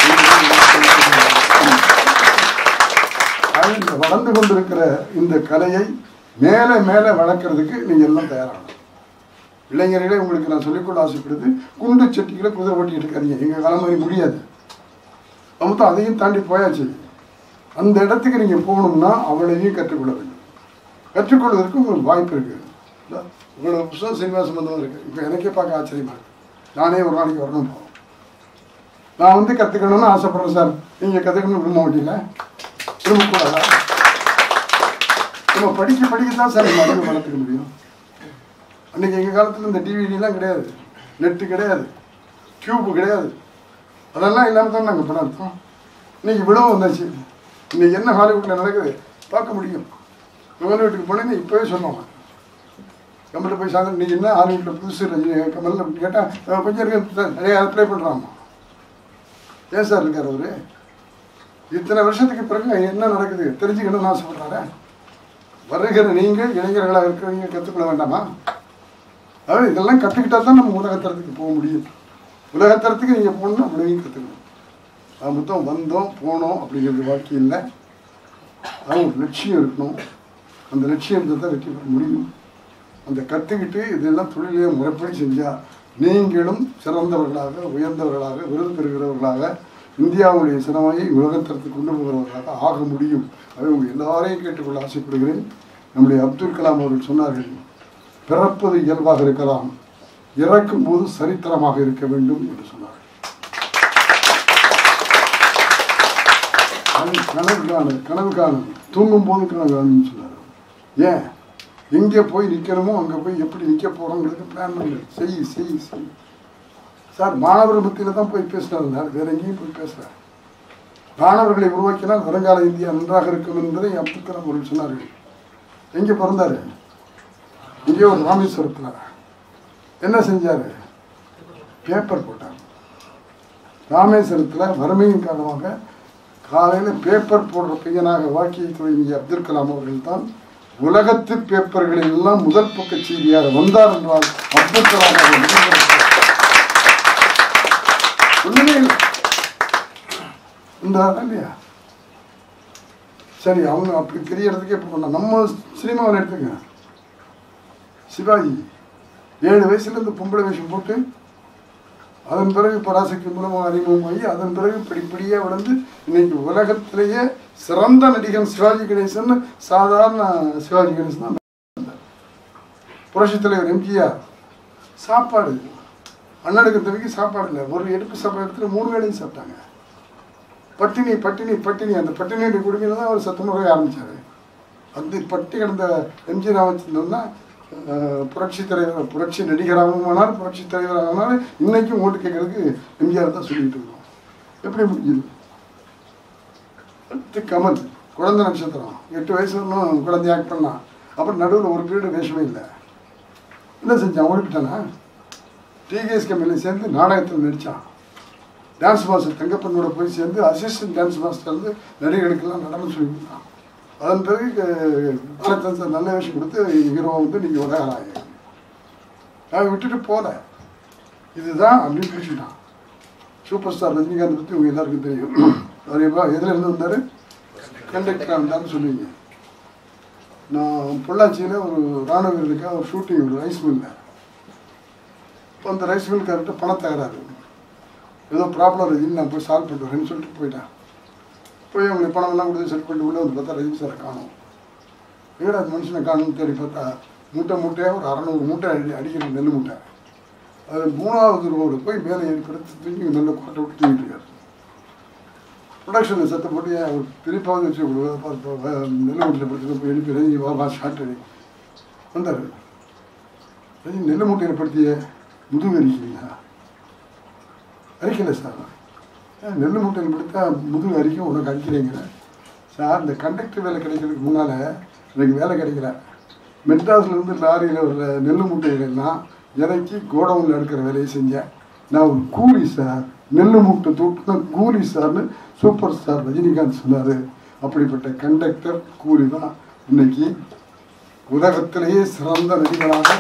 ஆக இந்த வளர்ந்து கொண்டிருக்கிற இந்த கலையை மேலே மேலே வளர்க்கறதுக்கு நீங்கள் எல்லாம் தயாராகணும் இளைஞர்களே உங்களுக்கு நான் சொல்லிக்கொள்ள ஆசைப்படுது குண்டு சட்டிகளை குதிரை ஓட்டிக்கிட்டு இருக்காதீங்க எங்கள் காலம் மாதிரி முடியாது மொத்தம் அதையும் தாண்டி போயாச்சு அந்த இடத்துக்கு நீங்கள் போகணும்னா அவளையும் கற்றுக்கொள்ள வேண்டும் கற்றுக்கொள்வதற்கு உங்களுக்கு வாய்ப்பு இருக்குது இவ்வளோ புதுசாக சினிமா சம்மந்தமாக இருக்குது இப்போ எனக்கே பார்க்க ஆச்சரியமா இருக்கு நானே ஒரு நாளைக்கு வரணும் போகிறோம் நான் வந்து கற்றுக்கணும்னு ஆசைப்படுறேன் சார் நீங்கள் கற்றுக்கணும் விரும்ப மாட்டீங்களா விரும்பக்கூடாதா நம்ம படிக்க படிக்க தான் சார் நம்ம அறிவை வளர்த்துக்க முடியும் அன்றைக்கி எங்கள் காலத்தில் இந்த டிவிடிலாம் கிடையாது நெட்டு கிடையாது டியூப்பு கிடையாது அதெல்லாம் இல்லாமல் தான் நாங்கள் படம் எடுத்தோம் இன்னைக்கு இவ்வளவு வந்தாச்சு இன்னைக்கு என்ன ஹாலிவுட்டில் நடக்குது பார்க்க முடியும் கமல் வீட்டுக்கு போனேன்னு இப்போவே சொன்னோம் கமலில் போய் சாயந்தரம் நீங்கள் என்ன ஹாலிவுட்டில் புதுசு ரஜினி கமலில் கேட்டால் கொஞ்சம் இருக்கு சார் நிறைய அப்ளை பண்ணுறாமா ஏன் சார் இருக்கார் அவரு இத்தனை வருஷத்துக்கு பிறகு என்ன நடக்குது தெரிஞ்சுக்கணும்னு ஆசைப்படுறாரே வருகிற நீங்கள் இளைஞர்களாக இருக்கிறவங்க கற்றுக்கொள்ள வேண்டாமா அதாவது இதெல்லாம் கற்றுக்கிட்டா தான் நம்ம உலகத்தரத்துக்கு போக முடியும் உலகத்தரத்துக்கு நீங்கள் போகணும்னா அவ்வளவையும் கற்றுக்கணும் அது மொத்தம் வந்தோம் போனோம் அப்படிங்கிறது வாழ்க்கை இல்லை அது ஒரு லட்சியம் இருக்கணும் அந்த லட்சியத்தை தான் வெற்றி பெற முடியும் அந்த கற்றுக்கிட்டு இதெல்லாம் தொழிலே முறைப்படி செஞ்சால் நீங்களும் சிறந்தவர்களாக உயர்ந்தவர்களாக விருது பெறுகிறவர்களாக இந்தியாவுடைய சிரமையை உலகத்தரத்துக்கு கொண்டு போகிறவர்களாக ஆக முடியும் அதை உங்கள் எல்லாரையும் கேட்டுக்கொள்ள ஆசைப்படுகிறேன் நம்முடைய அப்துல் கலாம் அவர்கள் சொன்னார்கள் பிறப்பது இயல்பாக இருக்கலாம் இறக்கும் போது சரித்திரமாக இருக்க வேண்டும் என்று சொன்னார்கள் கனவு கனவு காணு கனவு காணு தூங்கும் போது கனவு காணுன்னு சொன்னார் ஏன் எங்கே போய் நிற்கணுமோ அங்கே போய் எப்படி நிற்க போகிறோங்கிறது பிளான் பண்ணு செய் செய் செய் சார் மாணவர் மத்தியில் தான் போய் பேசுகிறார் வேற எங்கேயும் போய் பேசுகிறார் மாணவர்களை உருவாக்கினால் வருங்கால இந்தியா நன்றாக இருக்கும் என்பதை அப்துல் கலாம் அவர்கள் சொன்னார்கள் எங்கே பிறந்தாரு இங்கே ஒரு ராமேஸ்வரத்தில் என்ன செஞ்சார் பேப்பர் போட்டார் ராமேஸ்வரத்தில் வறுமையின் காரணமாக காலையில் பேப்பர் போடுற பையனாக வாழ்க்கையை தொடங்கிய அப்துல் கலாம் அவர்கள் தான் உலகத்து பேப்பர்களில் எல்லாம் முதல் பக்க செய்தியாக வந்தார் என்றால் அப்துல் கலாம் அவர்கள் முதல் ஒண்ணுமே இல்லை இந்த இல்லையா சரி அவங்க அப்படி தெரியறதுக்கே போகணும் நம்ம சினிமாவில் எடுத்துங்க சிவாஜி ஏழு வயசுல இந்த பொம்பளை வேஷம் போட்டு அதன் பிறகு பராசக்தி மூலமாக அறிமுகமாகி அதன் பிறகு படிப்படியாக வளர்ந்து இன்னைக்கு உலகத்திலேயே சிறந்த நடிகன் சிவாஜி கணேசன் சாதாரண சிவாஜி கணேசன் தான் புரட்சித் தலைவர் எம்ஜிஆர் சாப்பாடு அண்ணனுக்கு தவிக்கு சாப்பாடு இல்லை ஒரு எடுப்பு சாப்பாடு எடுத்துட்டு மூணு வேளையும் சாப்பிட்டாங்க பட்டினி பட்டினி பட்டினி அந்த பட்டினியுடைய குடுமையில தான் அவர் சத்துணவை ஆரம்பிச்சாரு அந்த பட்டி கிடந்த எம்ஜி ராமச்சந்திரன் தான் அஹ், புரட்சி தலைவர் புரட்சி நடிகராகவும் ஆனார் புரட்சி தலைவராக ஆனார் இன்னைக்கும் ஓட்டு கேட்கறதுக்கு எம்ஜிஆர் தான் சொல்லிட்டு இருக்கோம் எப்படி முடியுது அடுத்து கமல் குழந்தை நட்சத்திரம் எட்டு வயசு வரணும் குழந்தை ஆக்ட் பண்ணான் அப்புறம் நடுவில் ஒரு பீரியட் வேஷமே இல்லை என்ன செஞ்சான் ஓடிவிட்டானா டிகேஎஸ் கம்பெனியில் சேர்ந்து நாடகத்தில் நடித்தான் டான்ஸ் மாஸ்டர் தங்கப்பண்ணோட போய் சேர்ந்து அசிஸ்டன்ட் டான்ஸ் மாஸ்டர் வந்து நடிகர்களுக்கெல்லாம் நடனம் சொல்லி கொடுத்தான் அதன் பிறகு பாலத்தன் சார் நல்ல வேஷம் கொடுத்து ஹீரோ வந்து நீங்கள் உதகராங்க நான் விட்டுட்டு போகல இதுதான் அப்படின்னு பிடிச்சிட்டான் சூப்பர் ஸ்டார் ரஜினிகாந்த் பற்றி உங்க எல்லாருக்கும் தெரியும் அவர் எப்போ எதில் இருந்து வந்தார் கண்டக்டராக இருந்தாருன்னு சொல்லுவீங்க நான் பொள்ளாச்சியில் ஒரு ராணுவ வீரருக்காக ஒரு ஷூட்டிங் ஒரு ரைஸ் மில்லில் இப்போ அந்த ரைஸ் மில்கார்ட்ட பணம் தகராறு ஏதோ ப்ராப்ளம் இருக்குன்னு நான் போய் சால்வ் பண்ணிட்டு வரேன்னு சொல்லிட்டு போயிட்டேன் போய் அவங்களுக்கு பணமெல்லாம் கொடுத்து செட் பண்ணி உள்ளே வந்து பார்த்தா ரஜினி சாரை காணும் ஏடா அந்த மனுஷனை காணும்னு தேடி பார்த்தா மூட்டை மூட்டையாக ஒரு அறநூறு மூட்டை அடி அடிக்கிற நெல் மூட்டை அது மூணாவது ரோடு போய் மேலே ஏறி படுத்து தூக்கி நல்ல கோட்டை விட்டு தூங்கிட்டு இருக்காரு ப்ரொடக்ஷனில் சத்த போட்டு ஏன் ஒரு பிரிப்பாவது வச்சு கொடுக்க நெல் மூட்டையில் படுத்து போய் எழுப்பி ரஜினி வா ஷார்ட் அடி வந்தார் ரஜினி நெல் மூட்டையில் படுத்திய முதுகு அரிக்கிறீங்களா அரிக்கலை சார் ஏன் நெல் மூட்டையில் படுத்தா முதுகு அரிக்கும் உனக்கு அரிக்கிறீங்க சார் இந்த கண்டக்டர் வேலை கிடைக்கிறதுக்கு முன்னால் எனக்கு வேலை கிடைக்கல மெட்ராஸ்ல இருந்து லாரியில் வர்ற நெல் மூட்டைகள் எல்லாம் இறக்கி கோடவுனில் எடுக்கிற வேலையை செஞ்சேன் நான் ஒரு கூலி சார் நெல் மூட்டை தூக்குன கூலி சார்னு சூப்பர் ஸ்டார் ரஜினிகாந்த் சொன்னார் அப்படிப்பட்ட கண்டக்டர் கூலி தான் இன்னைக்கு உலகத்திலேயே சிறந்த நடிகராக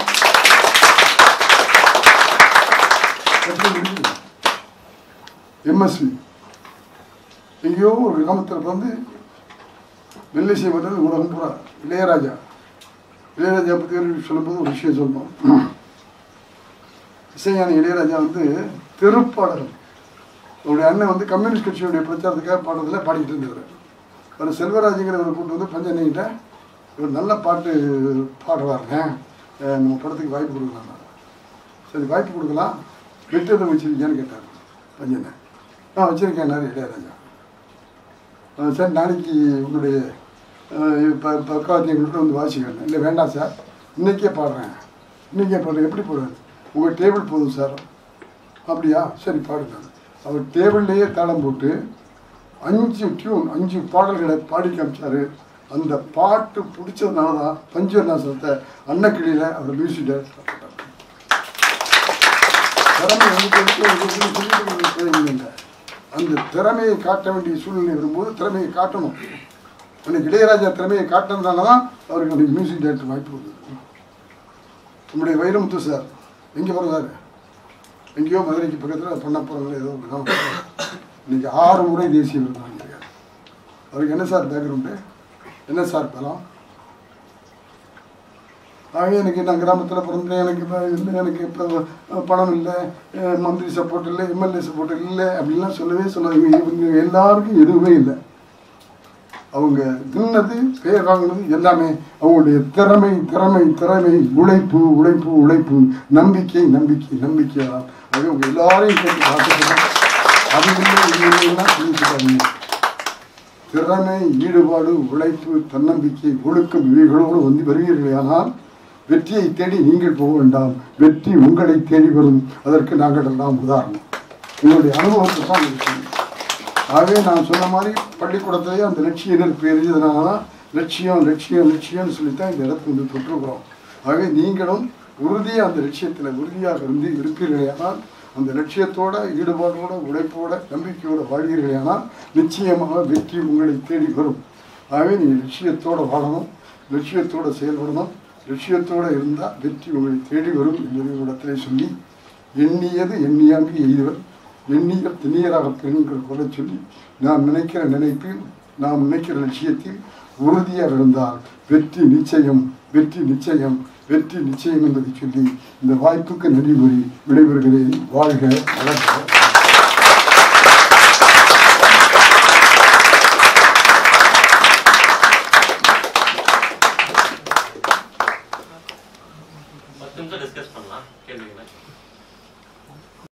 எம்எஸ்வி எங்கேயோ ஒரு கிராமத்தில் வந்து வெள்ளிசை வந்தது உலகம் பூரா இளையராஜா இளையராஜா பற்றி ஒரு சொல்லும்போது ஒரு விஷயம் சொல்லணும் இசைஞானி இளையராஜா வந்து தெருப்பாடகர் அவருடைய அண்ணன் வந்து கம்யூனிஸ்ட் கட்சியுடைய பிரச்சாரத்துக்காக பாடுறதுல பாடிக்கிட்டு இருந்தார் அவர் செல்வராஜுங்கிறவரை கூட்டு வந்து பஞ்சனிக்கிட்ட இவர் நல்ல பாட்டு பாடுறாருங்க அஹ் நம்ம படத்துக்கு வாய்ப்பு கொடுக்கலாம் சரி வாய்ப்பு கொடுக்கலாம் வெட்டு எதுவும் வச்சிருக்கியான்னு கேட்டார் பஞ்சனை நான் வச்சுருக்கேன் நிறைய இளையராஜா அஹ் சார் நாளைக்கு உங்களுடைய இப்போ பக்கவாத்தியங்கள்ட்ட வந்து வாசிக்கிறேன் இல்லை வேண்டாம் சார் இன்றைக்கே பாடுறேன் இன்றைக்கே பாடுறேன் எப்படி போடுறது உங்கள் டேபிள் போதும் சார் அப்படியா சரி பாடுங்க அவர் டேபிள்லேயே தாளம் போட்டு அஞ்சு டியூன் அஞ்சு பாடல்களை பாடி காமிச்சாரு அந்த பாட்டு பிடிச்சதுனால தான் பஞ்சவர்ணாசனத்தை அன்னக்கிளியில் அவர் மியூசிக் டைரக்டர் போட்டார் திறமை எனக்கு இருக்கு, எனக்கு இருக்குன்னு சொல்லிட்டு உங்களுக்கு தேவையில்லைங்க. அந்த திறமையை காட்ட வேண்டிய சூழ்நிலை வரும்போது திறமையை காட்டணும் அன்னைக்கு இளையராஜா திறமையை காட்டினதுனால தான் அவருக்கு அன்னைக்கு மியூசிக் டைரக்டர் வாய்ப்பு வந்தது நம்முடைய வைரமுத்து சார் எங்கே பிறந்தாரு எங்கேயோ மதுரைக்கு பக்கத்தில் பண்ணப்புறங்கள் ஏதோ ஒரு கிராமம். இன்னைக்கு ஆறு முறை தேசிய விருது வாங்கியிருக்காரு அவருக்கு என்ன சார் பேக்ரவுண்டு என்ன சார் பலம் ஆக எனக்கு நான் கிராமத்தில் பிறந்தேன் எனக்கு இப்போ இல்லை எனக்கு இப்போ அஹ், பணம் இல்லை அஹ், மந்திரி சப்போர்ட் இல்லை எம்எல்ஏ சப்போர்ட் இல்லை அப்படின்லாம் சொல்லவே சொல்லாதீங்க இவங்க எல்லாருக்கும் எதுவுமே இல்லை அவங்க தின்னது பேர் வாங்கினது எல்லாமே அவங்களுடைய திறமை திறமை திறமை உழைப்பு உழைப்பு உழைப்பு நம்பிக்கை நம்பிக்கை நம்பிக்கை தான் அது அவங்க எல்லாரையும் கேட்டு பார்த்துக்கிறேன் அது இல்லை இது இல்லைன்னா சொல்லிட்டு திறமை ஈடுபாடு உழைப்பு தன்னம்பிக்கை ஒழுக்கம் இவைகளோடு வந்து வருவீர்களே ஆனால் வெற்றியை தேடி நீங்கள் போக வேண்டாம் வெற்றி உங்களை தேடி வரும் அதற்கு நாங்கள் எல்லாம் உதாரணம் உங்களுடைய அனுபவத்தை தான் இருக்கு ஆகவே நான் சொன்ன மாதிரி பள்ளிக்கூடத்திலேயே அந்த லட்சிய நெருப்பு எரிஞ்சதுனால தான் லட்சியம் லட்சியம் லட்சியம்னு சொல்லித்தான் இந்த இடத்துக்கு வந்து தொற்றுக்கிறோம் ஆகவே நீங்களும் உறுதியாக அந்த லட்சியத்தில் உறுதியாக இருந்து இருப்பீர்களேயானால் அந்த லட்சியத்தோட ஈடுபாடோட உழைப்போட நம்பிக்கையோட வாழ்வீர்களேயானால் நிச்சயமாக வெற்றி உங்களை தேடி வரும் ஆகவே நீங்கள் லட்சியத்தோட வாழணும் லட்சியத்தோட செயல்படணும் லட்சியத்தோட இருந்தால் வெற்றி உங்களை தேடி வரும் என்பதை இடத்திலே சொல்லி எண்ணியது எண்ணியாங்கு எய்துவர் எண்ணிய திணியராக பெண்கிற கூட சொல்லி நாம் நினைக்கிற நினைப்பில் நாம் நினைக்கிற லட்சியத்தில் உறுதியாக இருந்தால் வெற்றி நிச்சயம் வெற்றி நிச்சயம் வெற்றி நிச்சயம் என்பதை சொல்லி இந்த வாய்ப்புக்கு நன்றி கூறி விடைபெறுகிறேன் வாழ்க வளர்க பத்து நிமிஷம் டிஸ்கஸ் பண்ணலாம் கேள்விகளை